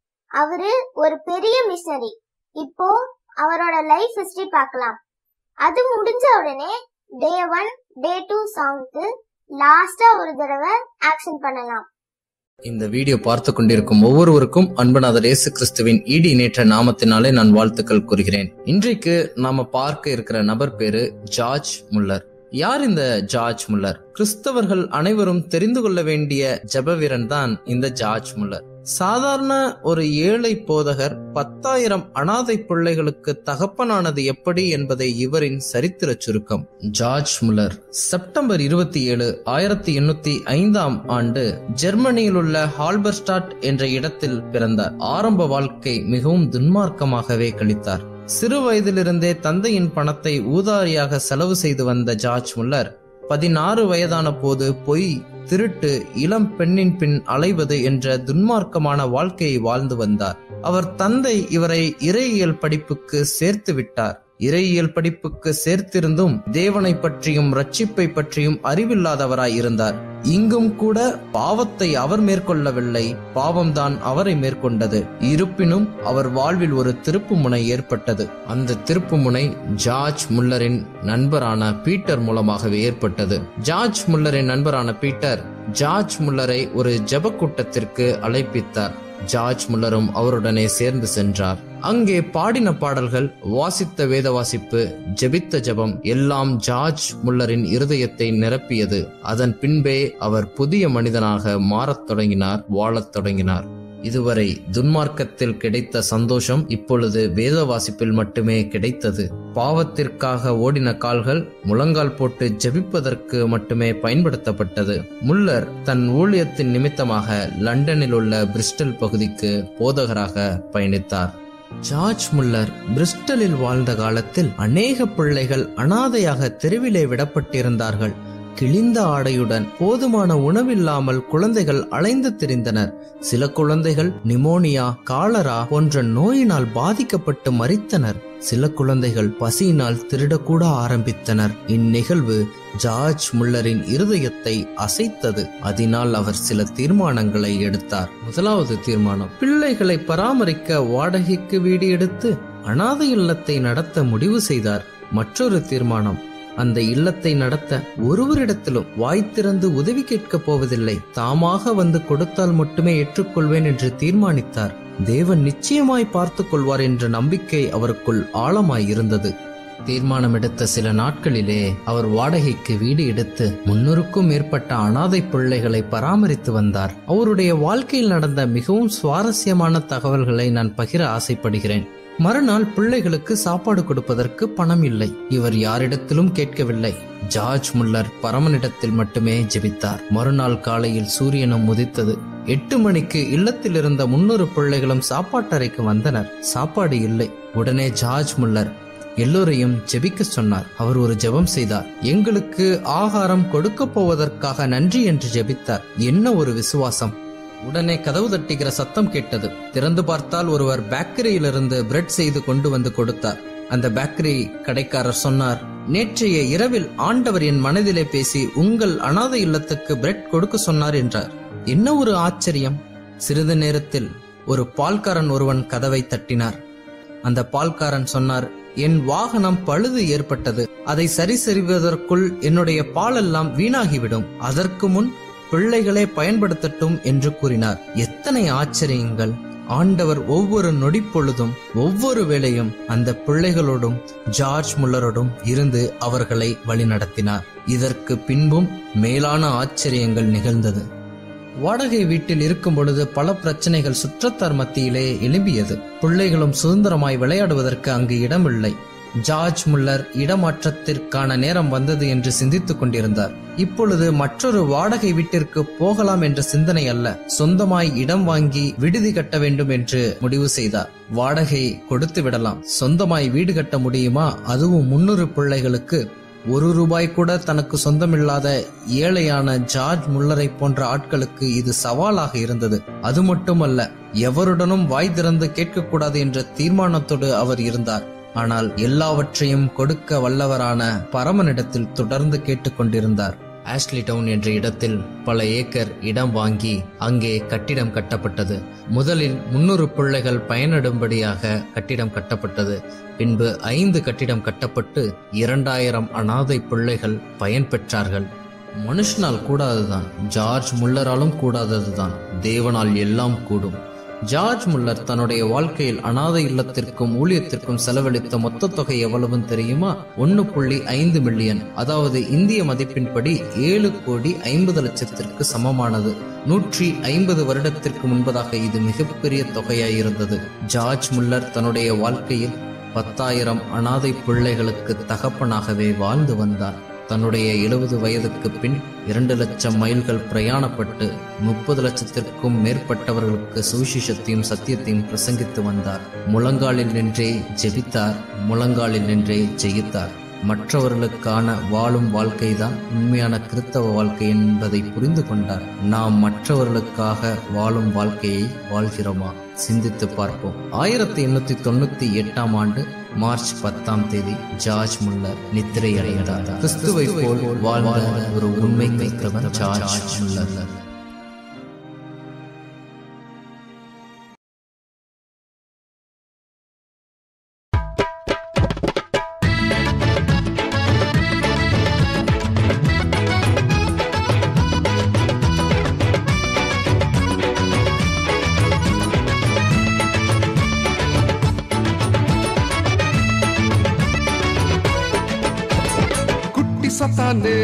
அவரு ஒரு பெரிய மிஷனரி இப்போ அவரோட லைஃப் ஹிஸ்டரி பார்க்கலாம் அது முடிஞ்ச உடனே டே ஒன் டே டூ சாங்க்கு லாஸ்டா ஒரு தடவை ஆக்ஷன் பண்ணலாம் இந்த வீடியோ பார்த்து கொண்டிருக்கும் ஒவ்வொருவருக்கும் அன்பநாதர் இயேசு கிறிஸ்துவின் ஈடி நேற்ற நாமத்தினாலே நான் வாழ்த்துக்கள் கூறுகிறேன் இன்றைக்கு நாம பார்க்க இருக்கிற நபர் பேரு ஜார்ஜ் முல்லர் யார் இந்த ஜார்ஜ் முல்லர் கிறிஸ்தவர்கள் அனைவரும் தெரிந்து கொள்ள வேண்டிய ஜெபவீரன் தான் இந்த ஜார்ஜ் முல்லர் சாதாரண ஒரு ஏழை போதகர் பத்தாயிரம் அனாதை பிள்ளைகளுக்கு தகப்பனானது எப்படி என்பதை இவரின் சரித்திர சுருக்கம் ஜார்ஜ் முல்லர் செப்டம்பர் இருபத்தி ஏழு ஆயிரத்தி எண்ணூத்தி ஐந்தாம் ஆண்டு ஜெர்மனியில் உள்ள ஹால்பர்ஸ்டாட் என்ற இடத்தில் பிறந்தார் ஆரம்ப வாழ்க்கை மிகவும் துன்மார்க்கமாகவே கழித்தார் சிறு வயதிலிருந்தே தந்தையின் பணத்தை ஊதாரியாக செலவு செய்து வந்த ஜார்ஜ் முல்லர் பதினாறு வயதான போது பொய் திருட்டு இளம் பெண்ணின் பின் அலைவது என்ற துன்மார்க்கமான வாழ்க்கையை வாழ்ந்து வந்தார் அவர் தந்தை இவரை இறையியல் படிப்புக்கு சேர்த்து விட்டார் இறையியல் படிப்புக்கு சேர்த்திருந்தும் தேவனை பற்றியும் ரட்சிப்பை பற்றியும் அறிவில்லாதவராய் இருந்தார் இங்கும் கூட பாவத்தை அவர் மேற்கொள்ளவில்லை பாவம்தான் அவரை மேற்கொண்டது இருப்பினும் அவர் வாழ்வில் ஒரு திருப்புமுனை ஏற்பட்டது அந்த திருப்புமுனை ஜார்ஜ் முல்லரின் நண்பரான பீட்டர் மூலமாகவே ஏற்பட்டது ஜார்ஜ் முல்லரின் நண்பரான பீட்டர் ஜார்ஜ் முல்லரை ஒரு ஜெப கூட்டத்திற்கு அழைப்பித்தார் ஜார்ஜ் முல்லரும் அவருடனே சேர்ந்து சென்றார் அங்கே பாடின பாடல்கள் வாசித்த வேத வாசிப்பு ஜெபித்த ஜெபம் எல்லாம் ஜார்ஜ் முல்லரின் இருதயத்தை நிரப்பியது அதன் பின்பே அவர் புதிய மனிதனாக மாறத் தொடங்கினார் வாழத் தொடங்கினார் இதுவரை துன்மார்க்கத்தில் கிடைத்த சந்தோஷம் இப்பொழுது வேத வாசிப்பில் மட்டுமே கிடைத்தது பாவத்திற்காக ஓடின கால்கள் முழங்கால் போட்டு ஜெபிப்பதற்கு மட்டுமே பயன்படுத்தப்பட்டது முல்லர் தன் ஊழியத்தின் நிமித்தமாக லண்டனில் உள்ள பிரிஸ்டல் பகுதிக்கு போதகராக பயணித்தார் ஜார்ஜ் முல்லர் பிரிஸ்டலில் வாழ்ந்த காலத்தில் அநேக பிள்ளைகள் அனாதையாக தெருவிலே விடப்பட்டிருந்தார்கள் கிழிந்த ஆடையுடன் போதுமான உணவில்லாமல் குழந்தைகள் அலைந்து திரிந்தனர் சில குழந்தைகள் நிமோனியா காலரா போன்ற நோயினால் பாதிக்கப்பட்டு மரித்தனர் சில குழந்தைகள் பசியினால் திருடக்கூட ஆரம்பித்தனர் இந்நிகழ்வு ஜார்ஜ் முல்லரின் இருதயத்தை அசைத்தது அதனால் அவர் சில தீர்மானங்களை எடுத்தார் முதலாவது தீர்மானம் பிள்ளைகளை பராமரிக்க வாடகைக்கு வீடு எடுத்து அனாதை இல்லத்தை நடத்த முடிவு செய்தார் மற்றொரு தீர்மானம் அந்த இல்லத்தை நடத்த ஒருவரிடத்திலும் வாய் திறந்து உதவி கேட்கப் போவதில்லை தாமாக வந்து கொடுத்தால் மட்டுமே ஏற்றுக்கொள்வேன் என்று தீர்மானித்தார் தேவன் நிச்சயமாய் பார்த்துக் கொள்வார் என்ற நம்பிக்கை அவருக்குள் ஆழமாய் இருந்தது தீர்மானம் எடுத்த சில நாட்களிலே அவர் வாடகைக்கு வீடு எடுத்து முன்னூறுக்கும் மேற்பட்ட அனாதை பிள்ளைகளை பராமரித்து வந்தார் அவருடைய வாழ்க்கையில் நடந்த மிகவும் சுவாரஸ்யமான தகவல்களை நான் பகிர ஆசைப்படுகிறேன் மறுநாள் பிள்ளைகளுக்கு சாப்பாடு கொடுப்பதற்கு பணம் இல்லை இவர் யாரிடத்திலும் கேட்கவில்லை ஜார்ஜ் முல்லர் பரமனிடத்தில் மட்டுமே ஜெபித்தார் மறுநாள் காலையில் சூரியனும் உதித்தது எட்டு மணிக்கு இல்லத்தில் இருந்த முன்னூறு பிள்ளைகளும் சாப்பாட்டறைக்கு வந்தனர் சாப்பாடு இல்லை உடனே ஜார்ஜ் முல்லர் எல்லோரையும் ஜெபிக்க சொன்னார் அவர் ஒரு ஜெபம் செய்தார் எங்களுக்கு ஆகாரம் கொடுக்க போவதற்காக நன்றி என்று ஜெபித்தார் என்ன ஒரு விசுவாசம் உடனே கதவு தட்டுகிற சத்தம் கேட்டது திறந்து பார்த்தால் ஒருவர் பேக்கரியிலிருந்து பிரெட் செய்து கொண்டு வந்து கொடுத்தார் அந்த பேக்கரி கடைக்காரர் சொன்னார் நேற்றைய இரவில் ஆண்டவர் என் மனதிலே பேசி உங்கள் அனாதை இல்லத்துக்கு பிரெட் கொடுக்க சொன்னார் என்றார் என்ன ஒரு ஆச்சரியம் சிறிது நேரத்தில் ஒரு பால்காரன் ஒருவன் கதவை தட்டினார் அந்த பால்காரன் சொன்னார் என் வாகனம் பழுது ஏற்பட்டது அதை சரி செய்வதற்குள் என்னுடைய பாலெல்லாம் வீணாகிவிடும் அதற்கு முன் பிள்ளைகளே பயன்படுத்தட்டும் என்று கூறினார் எத்தனை ஆச்சரியங்கள் ஆண்டவர் ஒவ்வொரு நொடிப்பொழுதும் ஒவ்வொரு வேளையும் அந்த பிள்ளைகளோடும் ஜார்ஜ் முல்லரோடும் இருந்து அவர்களை வழிநடத்தினார் இதற்கு பின்பும் மேலான ஆச்சரியங்கள் நிகழ்ந்தது வாடகை வீட்டில் இருக்கும் பொழுது பல பிரச்சனைகள் சுற்றத்தார் மத்தியிலே எழும்பியது பிள்ளைகளும் சுதந்திரமாய் விளையாடுவதற்கு அங்கு இடமில்லை ஜார்ஜ் முல்லர் இடமாற்றத்திற்கான நேரம் வந்தது என்று சிந்தித்துக் கொண்டிருந்தார் இப்பொழுது மற்றொரு வாடகை வீட்டிற்கு போகலாம் என்ற சிந்தனை அல்ல சொந்தமாய் இடம் வாங்கி விடுதி கட்ட வேண்டும் என்று முடிவு செய்தார் வாடகை கொடுத்து விடலாம் சொந்தமாய் வீடு கட்ட முடியுமா அதுவும் முன்னூறு பிள்ளைகளுக்கு ஒரு ரூபாய் கூட தனக்கு சொந்தமில்லாத ஏழையான ஜார்ஜ் முல்லரை போன்ற ஆட்களுக்கு இது சவாலாக இருந்தது அது மட்டுமல்ல எவருடனும் வாய் திறந்து கேட்கக்கூடாது என்ற தீர்மானத்தோடு அவர் இருந்தார் ஆனால் எல்லாவற்றையும் கொடுக்க வல்லவரான பரமனிடத்தில் தொடர்ந்து கேட்டுக்கொண்டிருந்தார் ஆஷ்லி டவுன் என்ற இடத்தில் பல ஏக்கர் இடம் வாங்கி அங்கே கட்டிடம் கட்டப்பட்டது முதலில் முன்னூறு பிள்ளைகள் பயனிடும்படியாக கட்டிடம் கட்டப்பட்டது பின்பு ஐந்து கட்டிடம் கட்டப்பட்டு இரண்டாயிரம் அனாதை பிள்ளைகள் பயன் பெற்றார்கள் மனுஷனால் கூடாததுதான் ஜார்ஜ் முல்லராலும் கூடாததுதான் தேவனால் எல்லாம் கூடும் ஜார்ஜ் முல்லர் தன்னுடைய வாழ்க்கையில் அனாதை இல்லத்திற்கும் ஊழியத்திற்கும் செலவழித்த மொத்த தொகை எவ்வளவுன்னு தெரியுமா ஒன்னு புள்ளி ஐந்து மில்லியன் அதாவது இந்திய மதிப்பின்படி ஏழு கோடி ஐம்பது லட்சத்திற்கு சமமானது நூற்றி ஐம்பது வருடத்திற்கு முன்பதாக இது மிகப்பெரிய தொகையாயிருந்தது ஜார்ஜ் முல்லர் தன்னுடைய வாழ்க்கையில் பத்தாயிரம் அனாதை பிள்ளைகளுக்கு தகப்பனாகவே வாழ்ந்து வந்தார் தன்னுடைய எழுபது வயதுக்கு பின் இரண்டு லட்சம் மைல்கள் பிரயாணப்பட்டு முப்பது லட்சத்திற்கும் மேற்பட்டவர்களுக்கு சுவிசேஷத்தையும் சத்தியத்தையும் பிரசங்கித்து வந்தார் முழங்காலில் நின்றே ஜெபித்தார் முழங்காலில் நின்றே ஜெயித்தார் மற்றவர்களுக்கான வாழும் வாழ்க்கைதான் உண்மையான கிறிஸ்தவ வாழ்க்கை என்பதை புரிந்து கொண்டார் நாம் மற்றவர்களுக்காக வாழும் வாழ்க்கையை வாழ்கிறோமா சிந்தித்து பார்ப்போம் ஆயிரத்தி எண்ணூத்தி தொண்ணூத்தி எட்டாம் ஆண்டு மார்ச் பத்தாம் தேதி ஜார்ஜ் முல்லர் நித்திரை அடைந்தார் கிறிஸ்துவை போல் வாழ்ந்த ஒரு உண்மை கிறிஸ்தவர் ஜார்ஜ் முல்லர் குட்டி சத்தானே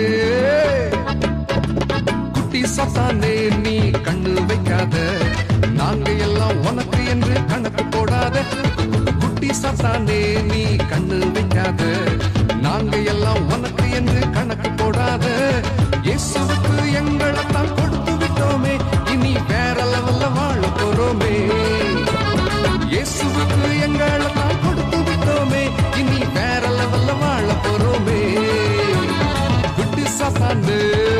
குட்டி சத்தானே நீ கண்ணு வைக்காத நாங்க எல்லாம் உனக்கு என்று கணக்கு போடாத குட்டி சத்தானே நீ கண்ணு வைக்காத நாங்க எல்லாம் உனக்கு என்று கணக்கு போடாத இயேசுவுக்கு எங்களை தான் கொடுத்து விட்டோமே இனி வேற லெவல்ல வாழ போறோமே இயேசுவுக்கு எங்களை தான் கொடுத்து விட்டோமே இனி வேற லெவல்ல வாழ போறோமே குட்டி சாத்தானு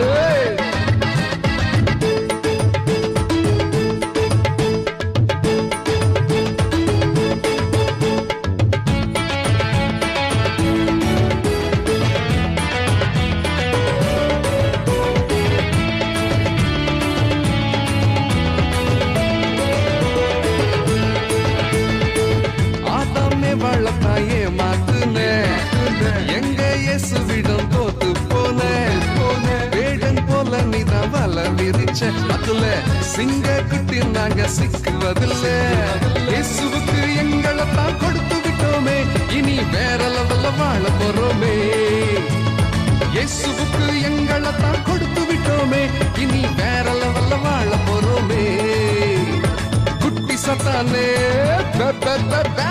ஆதாமே வளர்த்தாயே மாத்துனே எங்க இயேசுவிடம் தோத்து போன வேடன் போல நீதான் வல விரிச்ச அதுல சிங்க குட்டி நாங்க சிக்குவதில்ல இயேசுவுக்கு எங்களை தான் கொடுத்து விட்டோமே இனி வேற லெவல்ல வாழ போறோமே இயேசுவுக்கு எங்களை தான் கொடுத்து விட்டோமே இனி வேற லெவல்ல வாழ போறோமே குட்டி சத்தானே பே, பே, பே, பே.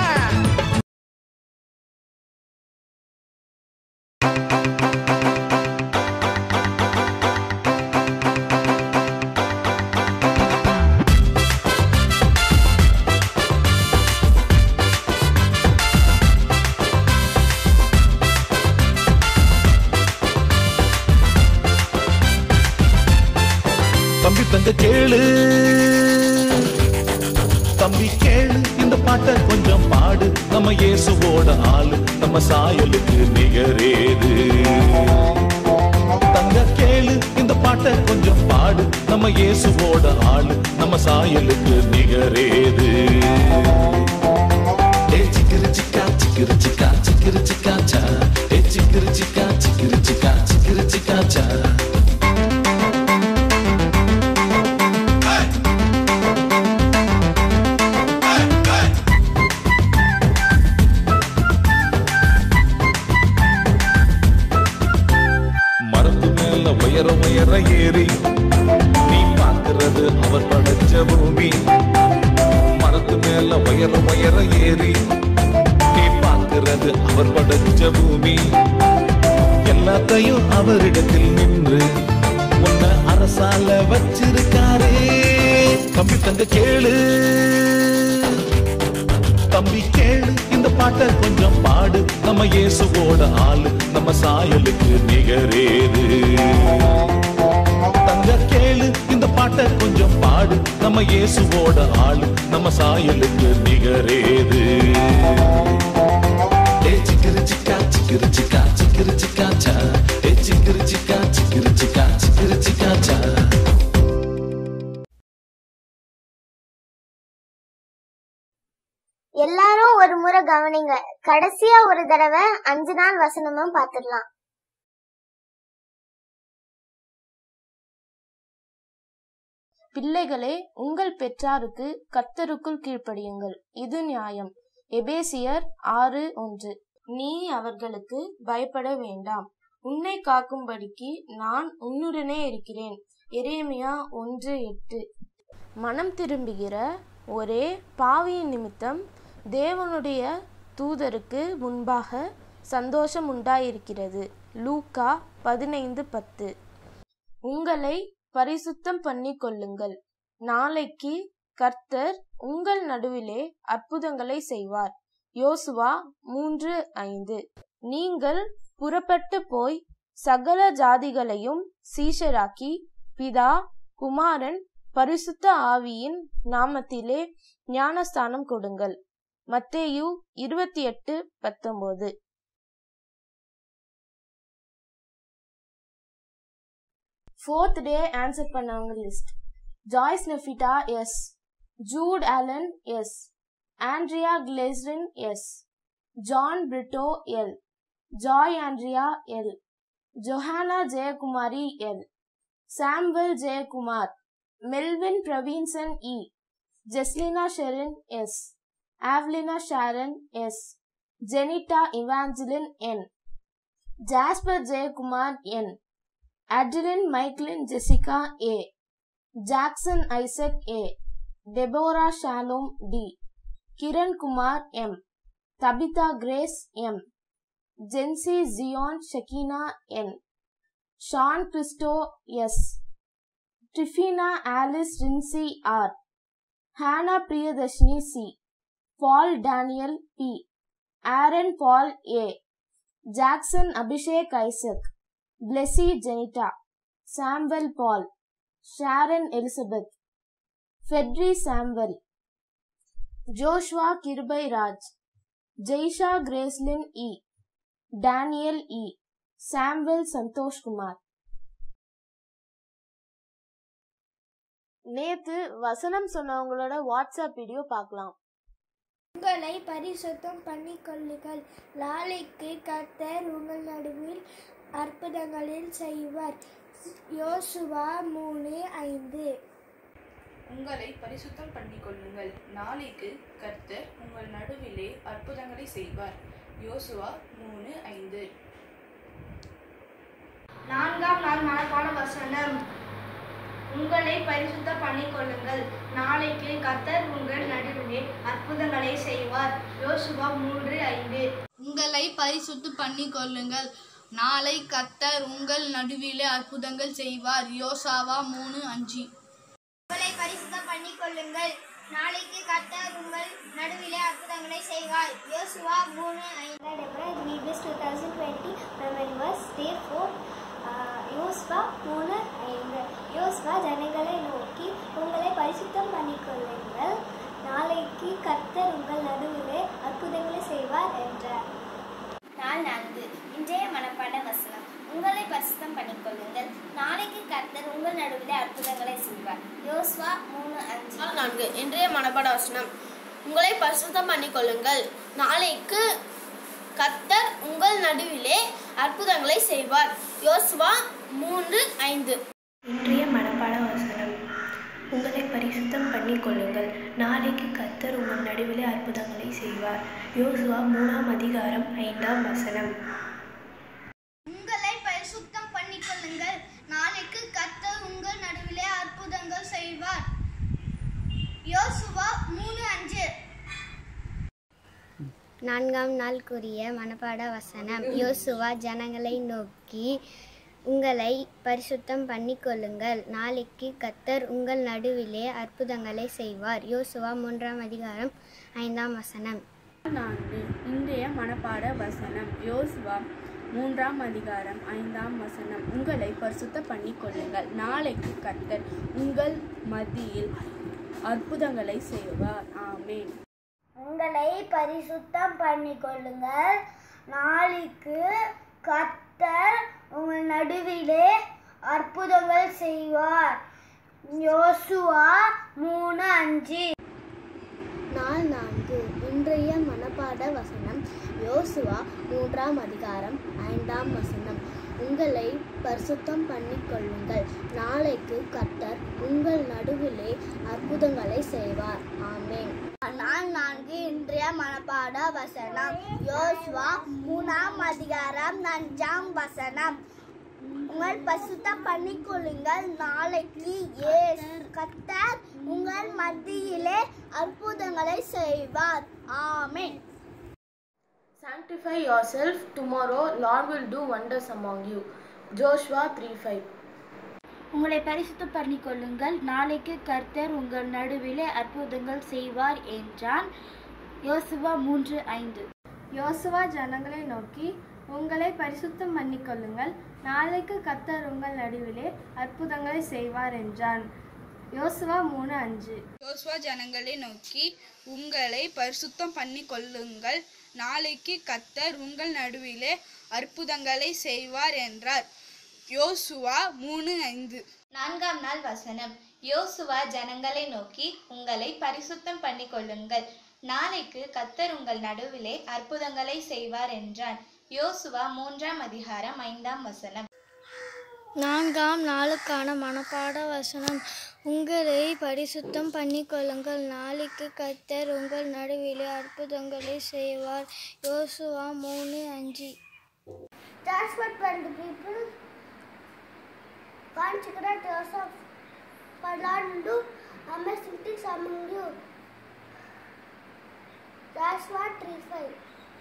தம்பி தங்க கேளு தம்பி கேளு இந்த பாட்டை கொஞ்சம் பாடு நம்ம இயேசுவோட ஆளு நம்ம சாயலுக்கு நிகரேது தங்க கேளு இந்த பாட்டை கொஞ்சம் பாடு நம்ம இயேசுவோட ஆளு நம்ம சாயலுக்கு நிகரேது ஏ சிக்கிரு சிக்கா சிக்கிரு சிக்கா சிக்கிரு சிக்கா சா ஏ சிக்கிரு சிக்கா சிக்கிரு சிக்கா சிக்கிரு சிக்கா சா மரத்து மேல உயர உயர ஏறி நீ பார்க்கிறது அவர் படைச்ச பூமி மரத்து மேல உயர உயர ஏறி நீ பார்க்கிறது அவர் படைச்ச பூமி எல்லாத்தையும் அவரிடத்தில் நின்று உன்னை அரசால வச்சிருக்காரே தம்பி தங்க கேளு தம்பி கேளு இந்த பாட்டை கொஞ்சம் பாடு நம்ம இயேசுவோட ஆளு நம்ம சாயலுக்கு நிகரேது தங்க கேளு இந்த பாட்டை கொஞ்சம் பாடு நம்ம இயேசுவோட ஆளு நம்ம சாயலுக்கு நிகரேது ஏ சிக்கிரு சிக்கா சிக்கிரு சிக்கா சிக்கிரு சிக்கா சா ஏ சிக்கிரு சிக்கா சிக்கிரு சிக்கா கவனிங்க கடைசியா ஒரு தடவை அஞ்சு நாள் வசனமும் பார்த்துடலாம் பிள்ளைகளே உங்கள் பெற்றாருக்கு கர்த்தருக்குள் கீழ்ப்படியுங்கள் இது நியாயம் எபேசியர் ஆறு ஒன்று நீ அவர்களுக்கு பயப்பட வேண்டாம் உன்னை காக்கும்படிக்கு நான் உன்னுடனே இருக்கிறேன் எரேமியா ஒன்று எட்டு மனம் திரும்புகிற ஒரே பாவியின் நிமித்தம் தேவனுடைய தூதருக்கு முன்பாக சந்தோஷம் உண்டாயிருக்கிறது லூக்கா பதினைந்து பத்து உங்களை பரிசுத்தம் பண்ணிக் கொள்ளுங்கள் நாளைக்கு கர்த்தர் உங்கள் நடுவிலே அற்புதங்களை செய்வார் யோசுவா மூன்று ஐந்து நீங்கள் புறப்பட்டு போய் சகல ஜாதிகளையும் சீஷராக்கி பிதா குமாரன் பரிசுத்த ஆவியின் நாமத்திலே ஞானஸ்தானம் கொடுங்கள் மத்தேயு இருபத்தி எட்டு பத்தொன்பது ஃபோர்த் டே ஆன்சர் பண்ணவங்க list Joyce Nephita S Jude Alan S Andrea Glasrin S John Britto L Joy Andrea L Johanna Jeyakumari L Samuel Jeyakumar Melvin Praveenson E Jeslina Sherin S Avlina Sharon S Jenita Evangeline N Jasper Jeyakumar N Adrin Maiklin Jessica A Jackson Isaac A Deborah Shalom D Kiran Kumar M Tabitha Grace M Jency Jiyan Shakeena N Shan Christo S Tryphena Alice Rincy R Hannah Priyadarshini C Paul Daniel P Aaron Paul A Jackson Abhishek Isaac Blessy Jenita Samuel Paul Sharon Elizabeth Fedry Samuel Joshua Kirubai Raj Jaisha Gracelin E Daniel E Samuel Santhoshkumar நேத்து வசனம் சொன்னவங்களோட வாட்ஸ்அப் வீடியோ பார்க்கலாம் உங்களை பரிசுத்தம் பண்ணிக்கொள்ளுங்கள் நாளைக்கு கர்த்தர் உங்கள் நடுவில் அற்புதங்களில் செய்வார் யோசுவா மூணு ஐந்து உங்களை பரிசுத்தம் பண்ணிக்கொள்ளுங்கள் நாளைக்கு கர்த்தர் உங்கள் நடுவிலே அற்புதங்களை செய்வார் யோசுவா மூணு ஐந்து நான்காம் நாள் மனப்பாட வசனம் உங்களை பரிசுத்த பண்ணிக்கொள்ளுங்கள் நாளைக்கு கத்தர் உங்கள் நடுவிலே அற்புதங்களை செய்வார் யோசுவா மூன்று ஐந்து உங்களை பரிசுத்து பண்ணிக்கொள்ளுங்கள் நாளை கர்த்தர் உங்கள் நடுவிலே அற்புதங்கள் செய்வார் யோசாவா மூணு அஞ்சு உங்களை பரிசுத்தம் பண்ணிக்கொள்ளுங்கள் நாளைக்கு கர்த்தர் உங்கள் நடுவிலே அற்புதங்களை செய்வார் யோசுவா மூணு ஐந்து two thousand twenty members day four யோஸ்வா மூணு ஐந்து யோஸ்வா ஜனங்களை நோக்கி உங்களை பரிசுத்தம் பண்ணிக்கொள்ளுங்கள் நாளைக்கு கர்த்தர் உங்கள் நடுவிலே அற்புதங்களை செய்வார் என்றார் நாள் நான்கு இன்றைய மனப்பாட வசனம் உங்களை பரிசுத்தம் பண்ணிக்கொள்ளுங்கள் நாளைக்கு கர்த்தர் உங்கள் நடுவிலே அற்புதங்களை செய்வார் யோசுவா மூணு அஞ்சு நாள் நான்கு இன்றைய மனப்பாட வசனம் உங்களை பரிசுத்தம் பண்ணிக்கொள்ளுங்கள் நாளைக்கு கர்த்தர் உங்கள் நடுவிலே அற்புதங்களை செய்வார் யோசுவா மூன்று ஐந்து இன்றைய மனப்பாட வசனம் உங்களை பரிசுத்தம் பண்ணிக்கொள்ளுங்கள் நாளைக்கு கர்த்தர் உங்கள் நடுவிலே அற்புதங்களை செய்வார் யோசுவா மூணாம் அதிகாரம் ஐந்தாம் வசனம் உங்களை பரிசுத்தம் பண்ணிக்கொள்ளுங்கள் நாளைக்கு கர்த்தர் உங்கள் நடுவிலே அற்புதங்கள் செய்வார் யோசுவா மூணு அஞ்சு நான்காம் நாளுக்குரிய மனப்பாட வசனம் யோசுவா ஜனங்களை நோக்கி உங்களை பரிசுத்தம் பண்ணிக்கொள்ளுங்கள் நாளைக்கு கத்தர் உங்கள் நடுவிலே அற்புதங்களை செய்வார் யோசுவா மூன்றாம் அதிகாரம் ஐந்தாம் வசனம் நான்கு இன்றைய மனப்பாட வசனம் யோசுவா மூன்றாம் அதிகாரம் ஐந்தாம் வசனம் உங்களை பரிசுத்த பண்ணிக்கொள்ளுங்கள் நாளைக்கு கர்த்தர் உங்கள் மத்தியில் அற்புதங்களை செய்வார் ஆமேன் உங்களை பரிசுத்தம் பண்ணிக்கொள்ளுங்கள் நாளைக்கு கர்த்தர் உங்கள் நடுவிலே அற்புதங்கள் செய்வார் யோசுவா மூணு அஞ்சு நாள் நான்கு இன்றைய மனப்பாட மனப்பாட வசனம் யோசுவா மூன்றாம் அதிகாரம் ஐந்தாம் வசனம் உங்களை பரிசுத்தம் பண்ணிக்கொள்ளுங்கள் நாளைக்கு கர்த்தர் உங்கள் நடுவிலே அற்புதங்களை செய்வார் ஆமென் நான் நான்கு இன்றைய மனப்பாட வசனம் யோசுவா மூணாம் அதிகாரம் அஞ்சாம் வசனம் உங்கள் பசுத்தம் பண்ணிக்கொள்ளுங்கள் நாளைக்கு ஏஸ் கத்தர் உங்கள் மத்தியிலே அற்புதங்களை செய்வார் ஆமென் Sanctify yourself, tomorrow Lord will do wonders among you. Joshua 3:5 உங்களை பரிசுத்தம் பண்ணிக்கொள்ளுங்கள் நாளைக்கு கர்த்தர் உங்கள் நடுவிலே அற்புதங்கள் செய்வார் என்றான் யோசுவா மூன்று ஐந்து யோசுவா ஜனங்களை நோக்கி உங்களை பரிசுத்தம் பண்ணிக்கொள்ளுங்கள் நாளைக்கு கர்த்தர் உங்கள் நடுவிலே அற்புதங்களை செய்வார் என்றான் யோசுவா மூணு அஞ்சு யோசுவா ஜனங்களை நோக்கி உங்களை பரிசுத்தம் பண்ணி கொள்ளுங்கள் நாளைக்கு கத்தர் உங்கள் நடுவிலே அற்புதங்களை செய்வார் என்றார் யோசுவா மூணு ஐந்து நான்காம் நாள் வசனம் யோசுவா ஜனங்களை நோக்கி உங்களை பரிசுத்தம் பண்ணிக்கொள்ளுங்கள் நாளைக்கு கத்தர் உங்கள் நடுவிலே அற்புதங்களை செய்வார் என்றான் யோசுவா மூன்றாம் அதிகாரம் ஐந்தாம் வசனம் நான்காம் நாளுக்கான மனப்பாட வசனம் உங்களை பரிசுத்தம் பண்ணிக்கொள்ளுங்கள் நாளைக்கு கர்த்தர் உங்கள் நடுவிலே அற்புதங்களை செய்வார் யோசுவா மூணு அஞ்சு That's what when the people consecrate yourself for Lord will do amazing things among you. That's what 3 5.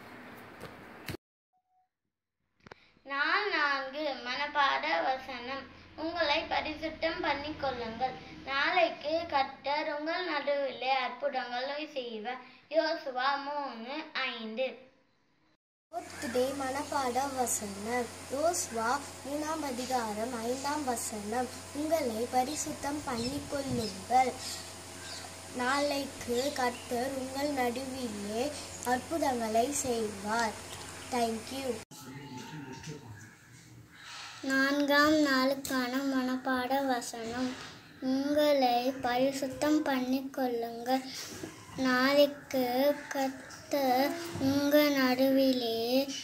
நான் நான்கு மனப்பாட வசனம் உங்களை பரிசுத்தம் பண்ணிக்கொள்ளுங்கள் நாளைக்கு கர்த்தர் உங்கள் நடுவிலே அற்புதங்களை செய்வார் யோசுவா மூணு ஐந்து Today மனப்பாட வசனம் யோசுவா மூணாம் அதிகாரம் ஐந்தாம் வசனம் உங்களை பரிசுத்தம் பண்ணிக்கொள்ளுங்கள் நாளைக்கு கர்த்தர் உங்கள் நடுவிலே அற்புதங்களை செய்வார் தேங்க்யூ நான்காம் நாளுக்கான மனப்பாட வசனம் உங்களை பரிசுத்தம் பண்ணிக்கொள்ளுங்கள் நாளைக்கு கர்த்தர் உங்கள் நடுவிலே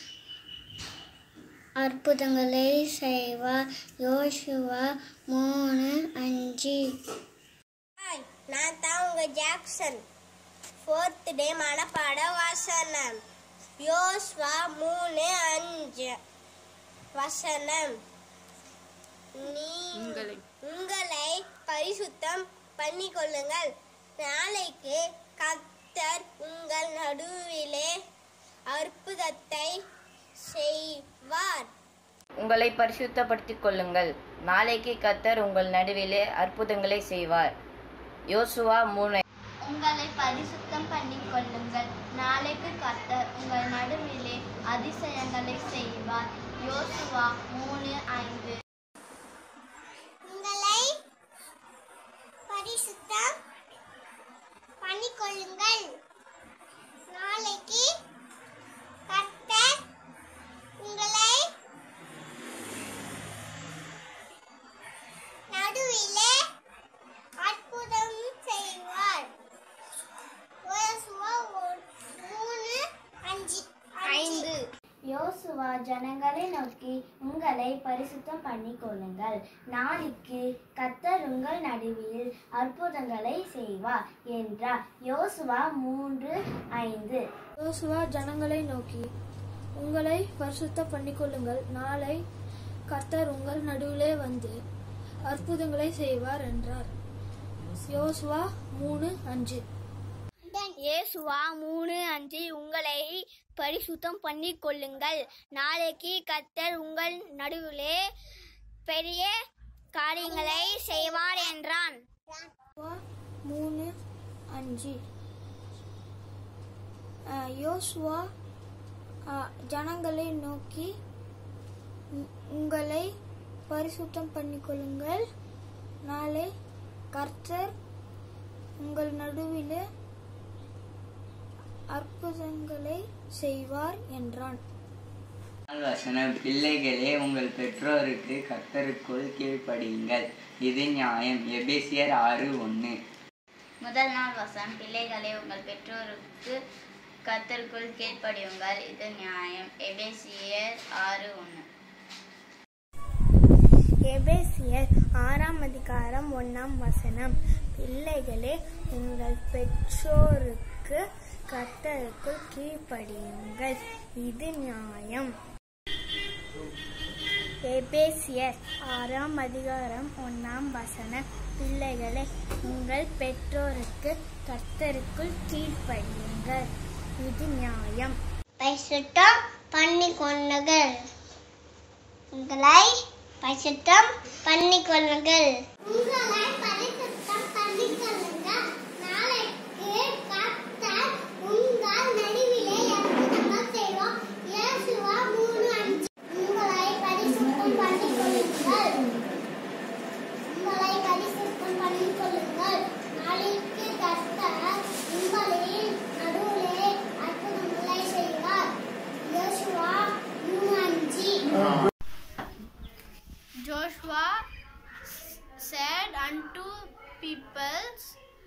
அற்புதங்களை செய்வார் யோசுவா மூணு அஞ்சு ஹாய் நான் தான் உங்க ஜாக்சன் ஃபோர்த் டே மனப்பாட வசனம் யோஸ்வா மூணு அஞ்சு வசனம் நீ உங்களை. உங்களை பரிசுத்தம் பண்ணிக்கொள்ளுங்கள் நாளைக்கு கர்த்தர் உங்கள் நடுவிலே அற்புதத்தை செய்வார் உங்களை பரிசுத்தப்படுத்திக் கொள்ளுங்கள் நாளைக்கு கத்தர் உங்கள் நடுவிலே அற்புதங்களை செய்வார் யோசுவா மூணு உங்களை பரிசுத்தம் பண்ணிக்கொள்ளுங்கள் நாளைக்கு கர்த்தர் உங்கள் நடுவிலே அதிசயங்களை செய்வார் யோசுவா மூணு ஐந்து உங்களை பரிசுத்தம் பண்ணிக்கொள்ளுங்கள் நாளைக்கு கர்த்தர் உங்களை நடுவிலே அற்புதம் செய்வார் யோசுவா ஒ- மூணு அஞ்சு ஐந்து யோசுவா ஜனங்களை நோக்கி உங்களை பரிசுத்தம் பண்ணிக்கொள்ளுங்கள் நாளைக்கு கர்த்தர் உங்கள் நடுவில் அற்புதங்களை செய்வார் என்றார் யோசுவா மூன்று ஐந்து யோசுவா ஜனங்களை நோக்கி உங்களை பரிசுத்த பண்ணிக்கொள்ளுங்கள் நாளை கர்த்தர் உங்கள் நடுவிலே வந்து அற்புதங்களை செய்வார் என்றார் யோசுவா மூணு அஞ்சு இயேசுவா மூணு அஞ்சு உங்களை பரிசுத்தம் பண்ணிக்கொள்ளுங்கள் நாளைக்கு கர்த்தர் உங்கள் நடுவிலே பெரிய காரியங்களை செய்வார் என்றான் மூணு அஞ்சு அஹ், யோசுவா அஹ், ஜனங்களை நோக்கி உ- உங்களை பரிசுத்தம் பண்ணிக்கொள்ளுங்கள் நாளை கர்த்தர் உங்கள் நடுவிலே அற்புதங்களை செய்வார் என்றான் வசனம் பிள்ளைகளே உங்கள் பெற்றோருக்கு கர்த்தருக்குள் கீழ்ப்படியுங்கள் இது நியாயம் எபேசியர் ஆறு ஒன்று முதல் நாள் வசனம் பிள்ளைகளே உங்கள் பெற்றோருக்கு கத்தருக்குள் கீழ்ப்படியுங்கள் இது நியாயம் எபேசியர் ஆறு ஒன்று எபேசியர் ஆறாம் அதிகாரம் ஒன்னாம் வசனம் பிள்ளைகளே உங்கள் பெற்றோருக்கு கர்த்தருக்குள் கீழ்ப்படியுங்கள் இது நியாயம் எபேசியர் ஆறாம் அதிகாரம் ஒன்னாம் வசனம் பிள்ளைகளே உங்கள் பெற்றோருக்கு கர்த்தருக்குள் கீழ்ப்படியுங்கள் இது நியாயம் பரிசுத்தம் பண்ணி கொள்ளுங்கள் உங்களை பரிசுத்தம் பண்ணி கொள்ளுங்கள் உங்களை பரிசுத்தம் பண்ணி கொள்ளுங்கள் நாளைக்கு கர்த்தர் உங்கள் நடுவிலே அற்புதங்கள் செய்வார் இயேசுவா மூணு அஞ்சு உங்களை பரிசுத்தம் பண்ணி கொள்ளுங்கள் உங்களை பரிசுத்தம் பண்ணி கொள்ளுங்கள் நாளைக்கு கர்த்தர் உங்களின் நடுவிலே அற்புதங்களை செய்வார் இயேசுவா மூணு அஞ்சு Joshua said unto peoples,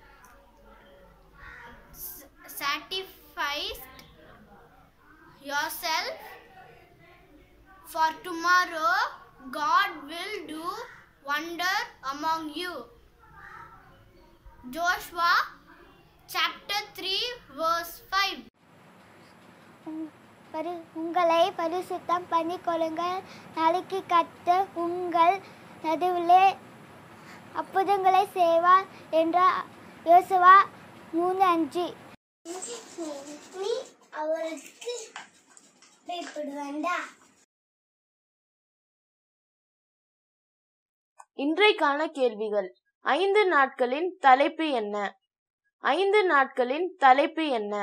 Satisfy yourself, for tomorrow God will do wonder among you. Joshua chapter 3 verse 5. பரி உங்களை பரிசுத்தம் பண்ணிக்கொள்ளுங்கள் நாளைக்கு கத்த உங்கள் நடுவிலே அற்புதங்களை செய்வார் என்ற யோசுவா மூணு அஞ்சு நீ அவருக்கு பயப்படுவேண்டா இன்றைக்கான கேள்விகள் ஐந்து நாட்களின் தலைப்பு என்ன ஐந்து நாட்களின் தலைப்பு என்ன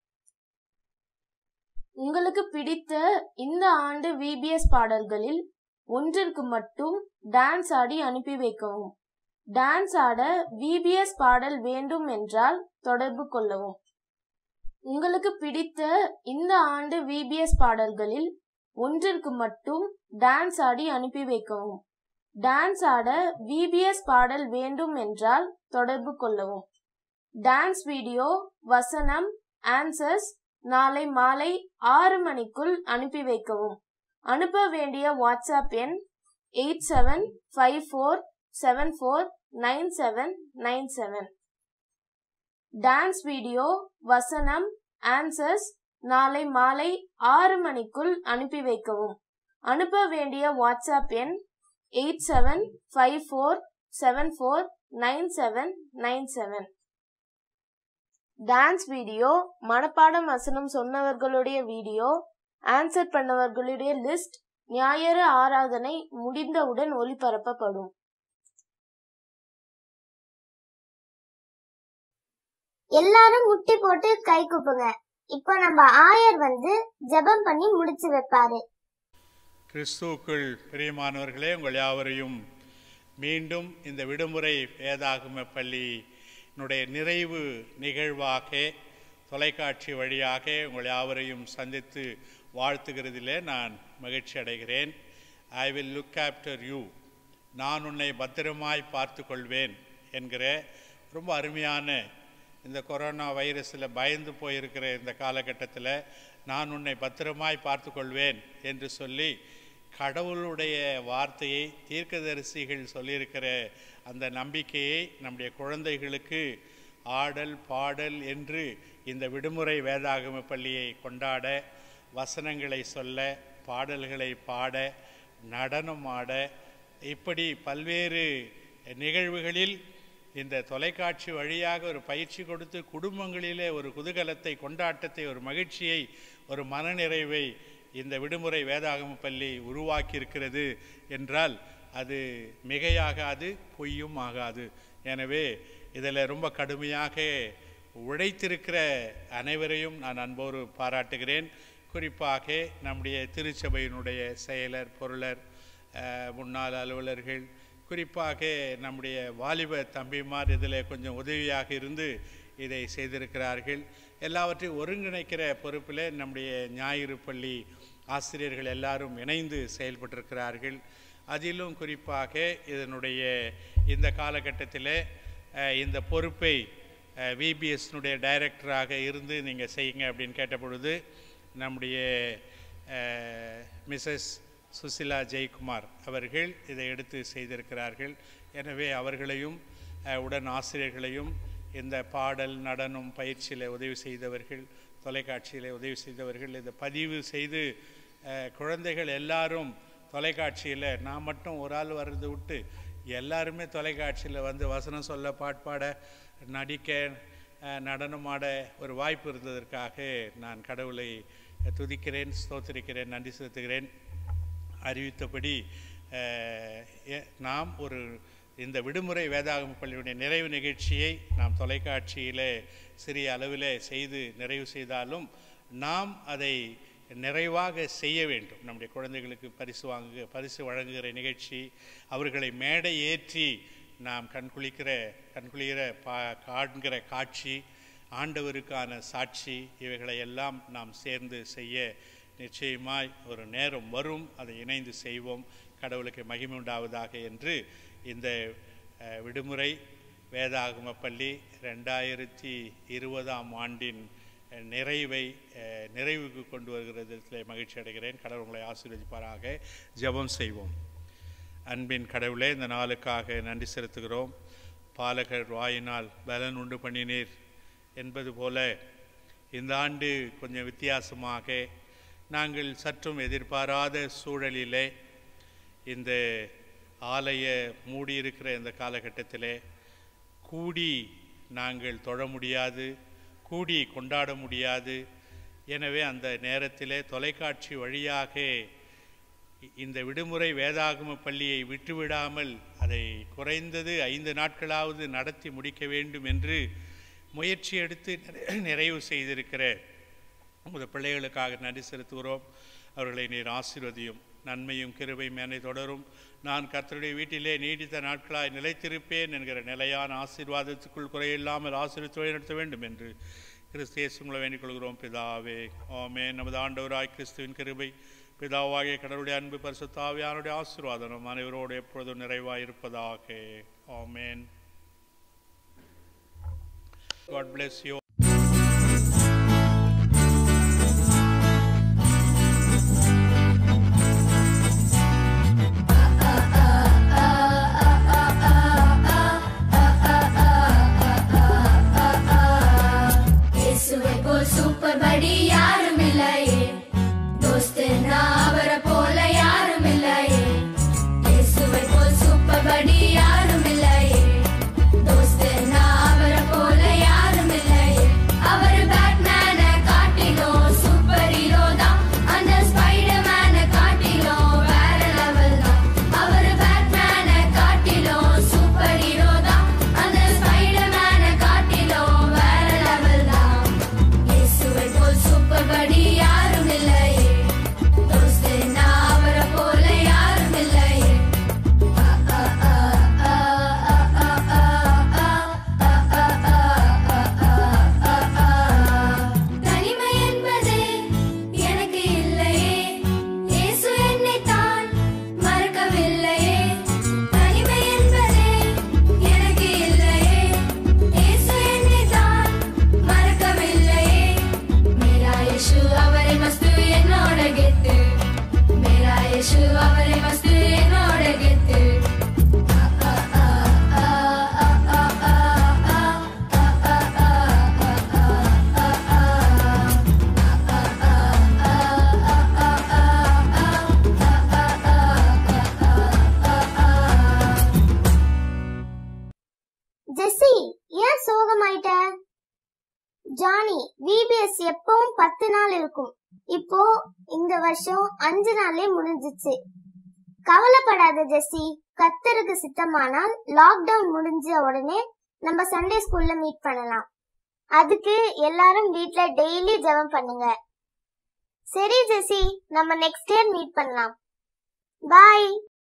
உங்களுக்கு பிடித்த இந்த ஆண்டு விபிஎஸ் பாடல்களில் ஒன்றிற்கு மட்டும் டான்ஸ் ஆடி அனுப்பி வைக்கவும் டான்ஸ் ஆட விபிஎஸ் பாடல் வேண்டும் என்றால் தொடர்பு கொள்ளவும் உங்களுக்கு பிடித்த இந்த ஆண்டு விபிஎஸ் பாடல்களில் ஒன்றிற்கு மட்டும் டான்ஸ் ஆடி அனுப்பி வைக்கவும் டான்ஸ் ஆட விபிஎஸ் பாடல் வேண்டும் என்றால் தொடர்பு கொள்ளவும் டான்ஸ் வீடியோ வசனம் ஆன்சர்ஸ் நாளை மாலை ஆறு மணிக்குள் அனுப்பி வைக்கவும் அனுப்ப வேண்டிய வாட்ஸ்அப் எண் eight seven five four seven four nine seven nine seven dance video வசனம் ஆன்சர்ஸ் நாளை மாலை ஆறு மணிக்குள் அனுப்பி வைக்கவும் அனுப்ப வேண்டிய வாட்ஸ்அப் எண் eight seven five four seven four nine seven nine seven dance video மனப்பாடம் வசனம் சொன்னவர்களுடைய வீடியோ ஆன்சர் பண்ணவர்களுடைய லிஸ்ட் ஞாயிறு ஆராதனை முடிந்தவுடன் ஒளிபரப்பப்படும் எல்லாரும் முட்டி போட்டு கை கூப்புங்க இப்போ நம்ம ஆயர் வந்து ஜெபம் பண்ணி முடிச்சு வைப்பாரு கிறிஸ்துவுக்குள் பிரியமானவர்களே உங்கள் யாவரையும் மீண்டும் இந்த விடுமுறை வேதாகம பள்ளியினுடைய நிறைவு நிகழ்வாக தொலைக்காட்சி வழியாக உங்கள் யாவரையும் சந்தித்து வாழ்த்துகிறதிலே நான் மகிழ்ச்சி அடைகிறேன் I will look after you நான் உன்னை பத்திரமாய் பார்த்து கொள்வேன் என்கிற ரொம்ப அருமையான இந்த கொரோனா வைரஸில் பயந்து போயிருக்கிற இந்த காலகட்டத்தில் நான் உன்னை பத்திரமாய் பார்த்து கொள்வேன் என்று சொல்லி கடவுளுடைய வார்த்தையை தீர்க்கதரிசிகள் சொல்லியிருக்கிற அந்த நம்பிக்கையை நம்முடைய குழந்தைகளுக்கு ஆடல் பாடல் என்று இந்த விடுமுறை வேதாகம பள்ளியை கொண்டாட வசனங்களை சொல்ல பாடல்களை பாட நடனம் ஆட இப்படி பல்வேறு நிகழ்வுகளில் இந்த தொலைக்காட்சி வழியாக ஒரு பயிற்சி கொடுத்து குடும்பங்களிலே ஒரு குதூகலத்தை கொண்டாட்டத்தை ஒரு மகிழ்ச்சியை ஒரு மனநிறைவை இந்த விடுமுறை வேதாகம பள்ளி உருவாக்கி இருக்கிறது என்றால் அது மிகையாகாது பொய்யும் ஆகாது எனவே இதில் ரொம்ப கடுமையாக உழைத்திருக்கிற அனைவரையும் நான் அன்போடு பாராட்டுகிறேன் குறிப்பாக நம்முடைய திருச்சபையினுடைய செயலர் பொருளர் அஹ், முன்னாள் அலுவலர்கள் குறிப்பாக நம்முடைய வாலிப தம்பிமார் இதில் கொஞ்சம் உதவியாக இருந்து இதை செய்திருக்கிறார்கள் எல்லாவற்றையும் ஒருங்கிணைக்கிற பொறுப்பில் நம்முடைய ஞாயிறு பள்ளி ஆசிரியர்கள் எல்லாரும் இணைந்து செயல்பட்டிருக்கிறார்கள் அதிலும் குறிப்பாக இதனுடைய இந்த காலகட்டத்தில் அஹ், இந்த பொறுப்பை விபிஎஸ்னுடைய டைரக்டராக இருந்து நீங்கள் செய்யுங்க அப்படின்னு கேட்ட பொழுது நம்முடைய மிஸ்ஸஸ் சுசிலா ஜெயக்குமார் அவர்கள் இதை எடுத்து செய்திருக்கிறார்கள் எனவே அவர்களையும் அஹ், உடன் ஆசிரியர்களையும் இந்த பாடல் நடனம் பயிற்சியில் உதவி செய்தவர்கள் தொலைக்காட்சியில் உதவி செய்தவர்கள் இதை பதிவு செய்து அஹ், குழந்தைகள் எல்லாரும் தொலைக்காட்சியில் நான் மட்டும் ஒரு ஆள் வர்றது விட்டு எல்லாருமே தொலைக்காட்சியில் வந்து வசனம் சொல்ல பாட்பாட நடிக்க அஹ், நடனமாட ஒரு வாய்ப்பு இருந்ததற்காக நான் கடவுளை துதிக்கிறேன் ஸ்தோத்திரிக்கிறேன் நன்றி செலுத்துகிறேன் அறிவித்தபடி அஹ், எ- நாம் ஒரு இந்த விடுமுறை வேதாகம பள்ளியுடைய நிறைவு நிகழ்ச்சியை நாம் தொலைக்காட்சியிலே சிறிய அளவிலே செய்து நிறைவு செய்தாலும் நாம் அதை நிறைவாக செய்ய வேண்டும் நம்முடைய குழந்தைகளுக்கு பரிசு வாங்கு பரிசு வழங்குகிற நிகழ்ச்சி அவர்களை மேடை ஏற்றி நாம் கண்குளிக்கிற கண்குளிக்கிற பா காண்கிற காட்சி ஆண்டவருக்கான சாட்சி இவைகளை எல்லாம் நாம் சேர்ந்து செய்ய நிச்சயமாய் ஒரு நேரம் வரும் அதை இணைந்து செய்வோம் கடவுளுக்கு மகிமை உண்டாவதாக என்று இந்த அஹ், விடுமுறை வேதாகம பள்ளி ரெண்டாயிரத்தி இருபதாம் ஆண்டின் அஹ், நிறைவை அஹ், நிறைவுக்கு கொண்டு வருகிறதில் மகிழ்ச்சி அடைகிறேன் கடவுள் உங்களை ஆசீர்வதிப்பாராக ஜெபம் செய்வோம் அன்பின் கடவுளே இந்த நாளுக்காக நன்றி செலுத்துகிறோம் பாலகர் வாயினால் பலன் உண்டு பண்ணினீர் என்பது போல இந்த ஆண்டு கொஞ்சம் வித்தியாசமாக நாங்கள் சற்றும் எதிர்பாராத சூழலிலே இந்த ஆலய மூடியிருக்கிற இந்த காலகட்டத்திலே கூடி நாங்கள் தொழ முடியாது கூடி கொண்டாட முடியாது எனவே அந்த நேரத்திலே தொலைக்காட்சி வழியாக இ- இந்த விடுமுறை வேதாகம பள்ளியை விட்டுவிடாமல் அதை குறைந்தது ஐந்து நாட்களாவது நடத்தி முடிக்க வேண்டும் என்று முயற்சி எடுத்து நிறை- நிறைவு செய்திருக்கிற உமது பிள்ளைகளுக்காக நன்றி செலுத்துகிறோம் அவர்களை நீர் ஆசீர்வதியும் நன்மையும் கிருபையும் என்னை தொடரும் நான் கர்த்தருடைய வீட்டிலே நீடித்த நாட்களாய் நிலைத்திருப்பேன் என்கிற நிலையான ஆசீர்வாதத்துக்குள் குறையில்லாமல் ஆசீர்வித்து வழிநடத்த வேண்டும் என்று கிறிஸ்து இயேசு உங்களை வேண்டிக் கொள்கிறோம் பிதாவே ஆமே நமது ஆண்டவராய் கிறிஸ்துவின் கிருபை பிதாவாகிய கடவுளுடைய அன்பு பரிசுத்தாவியானுடைய ஆசீர்வாதம் நம் அனைவரோடு எப்பொழுதும் நிறைவாயிருப்பதாக ஆமேன் God bless you. இயேசுவை போல் சூப்பர் படி யாரும் இல்லையே தோஸ்துனா அவரை போல யாரும் இல்லையே இயேசுவை போல் சூப்பர் படி யாரும் இல்லையே தோஸ்துனா அவரை போல யாரும் இல்லையே அவர் பேட்மேன காட்டிலும் சூப்பர் ஹீரோ தான் அந்த ஸ்பைடர் மேன காட்டிலும் வேற லெவல் தான் அவர் பேட்மேன காட்டிலும் சூப்பர் ஹீரோ தான் அந்த ஸ்பைடர் மேன காட்டிலும் வேற லெவல் தான் இயேசுவை போல் சூப்பர் படி யாரும் இல்லையே தோஸ்துனா அவரை போல யாரும் இல்லையே தனிமை என்பதே எனக்கு இல்லையே இயேசு என்னைத்தான் மறக்கவில்லையே தனிமை என்பதே எனக்கு இல்லையே இயேசு என்னைத்தான் மறக்கவில்லையே மேரா இயேசு அவரை மஸ்து என்னோட கெத்து மேரா இயேசு அவரை மஸ்து என்னோட கெத்து ஜெஸ்ஸி ஏன் சோகமாயிட்ட ஜானி விபிஎஸ் எப்பவும் பத்து நாள் இருக்கும் இப்போ இந்த வருஷம் அஞ்சு நாளே முடிஞ்சிச்சு கவலைப்படாத ஜெஸ்ஸி கத்தருக்கு சித்தமானால் லாக்டவுன் முடிஞ்ச உடனே நம்ம சண்டே ஸ்கூல்ல மீட் பண்ணலாம் அதுக்கு எல்லாரும் வீட்ல டெய்லி ஜெபம் பண்ணுங்க சரி ஜெஸ்ஸி நம்ம நெக்ஸ்ட் இயர் மீட் பண்ணலாம் பாய்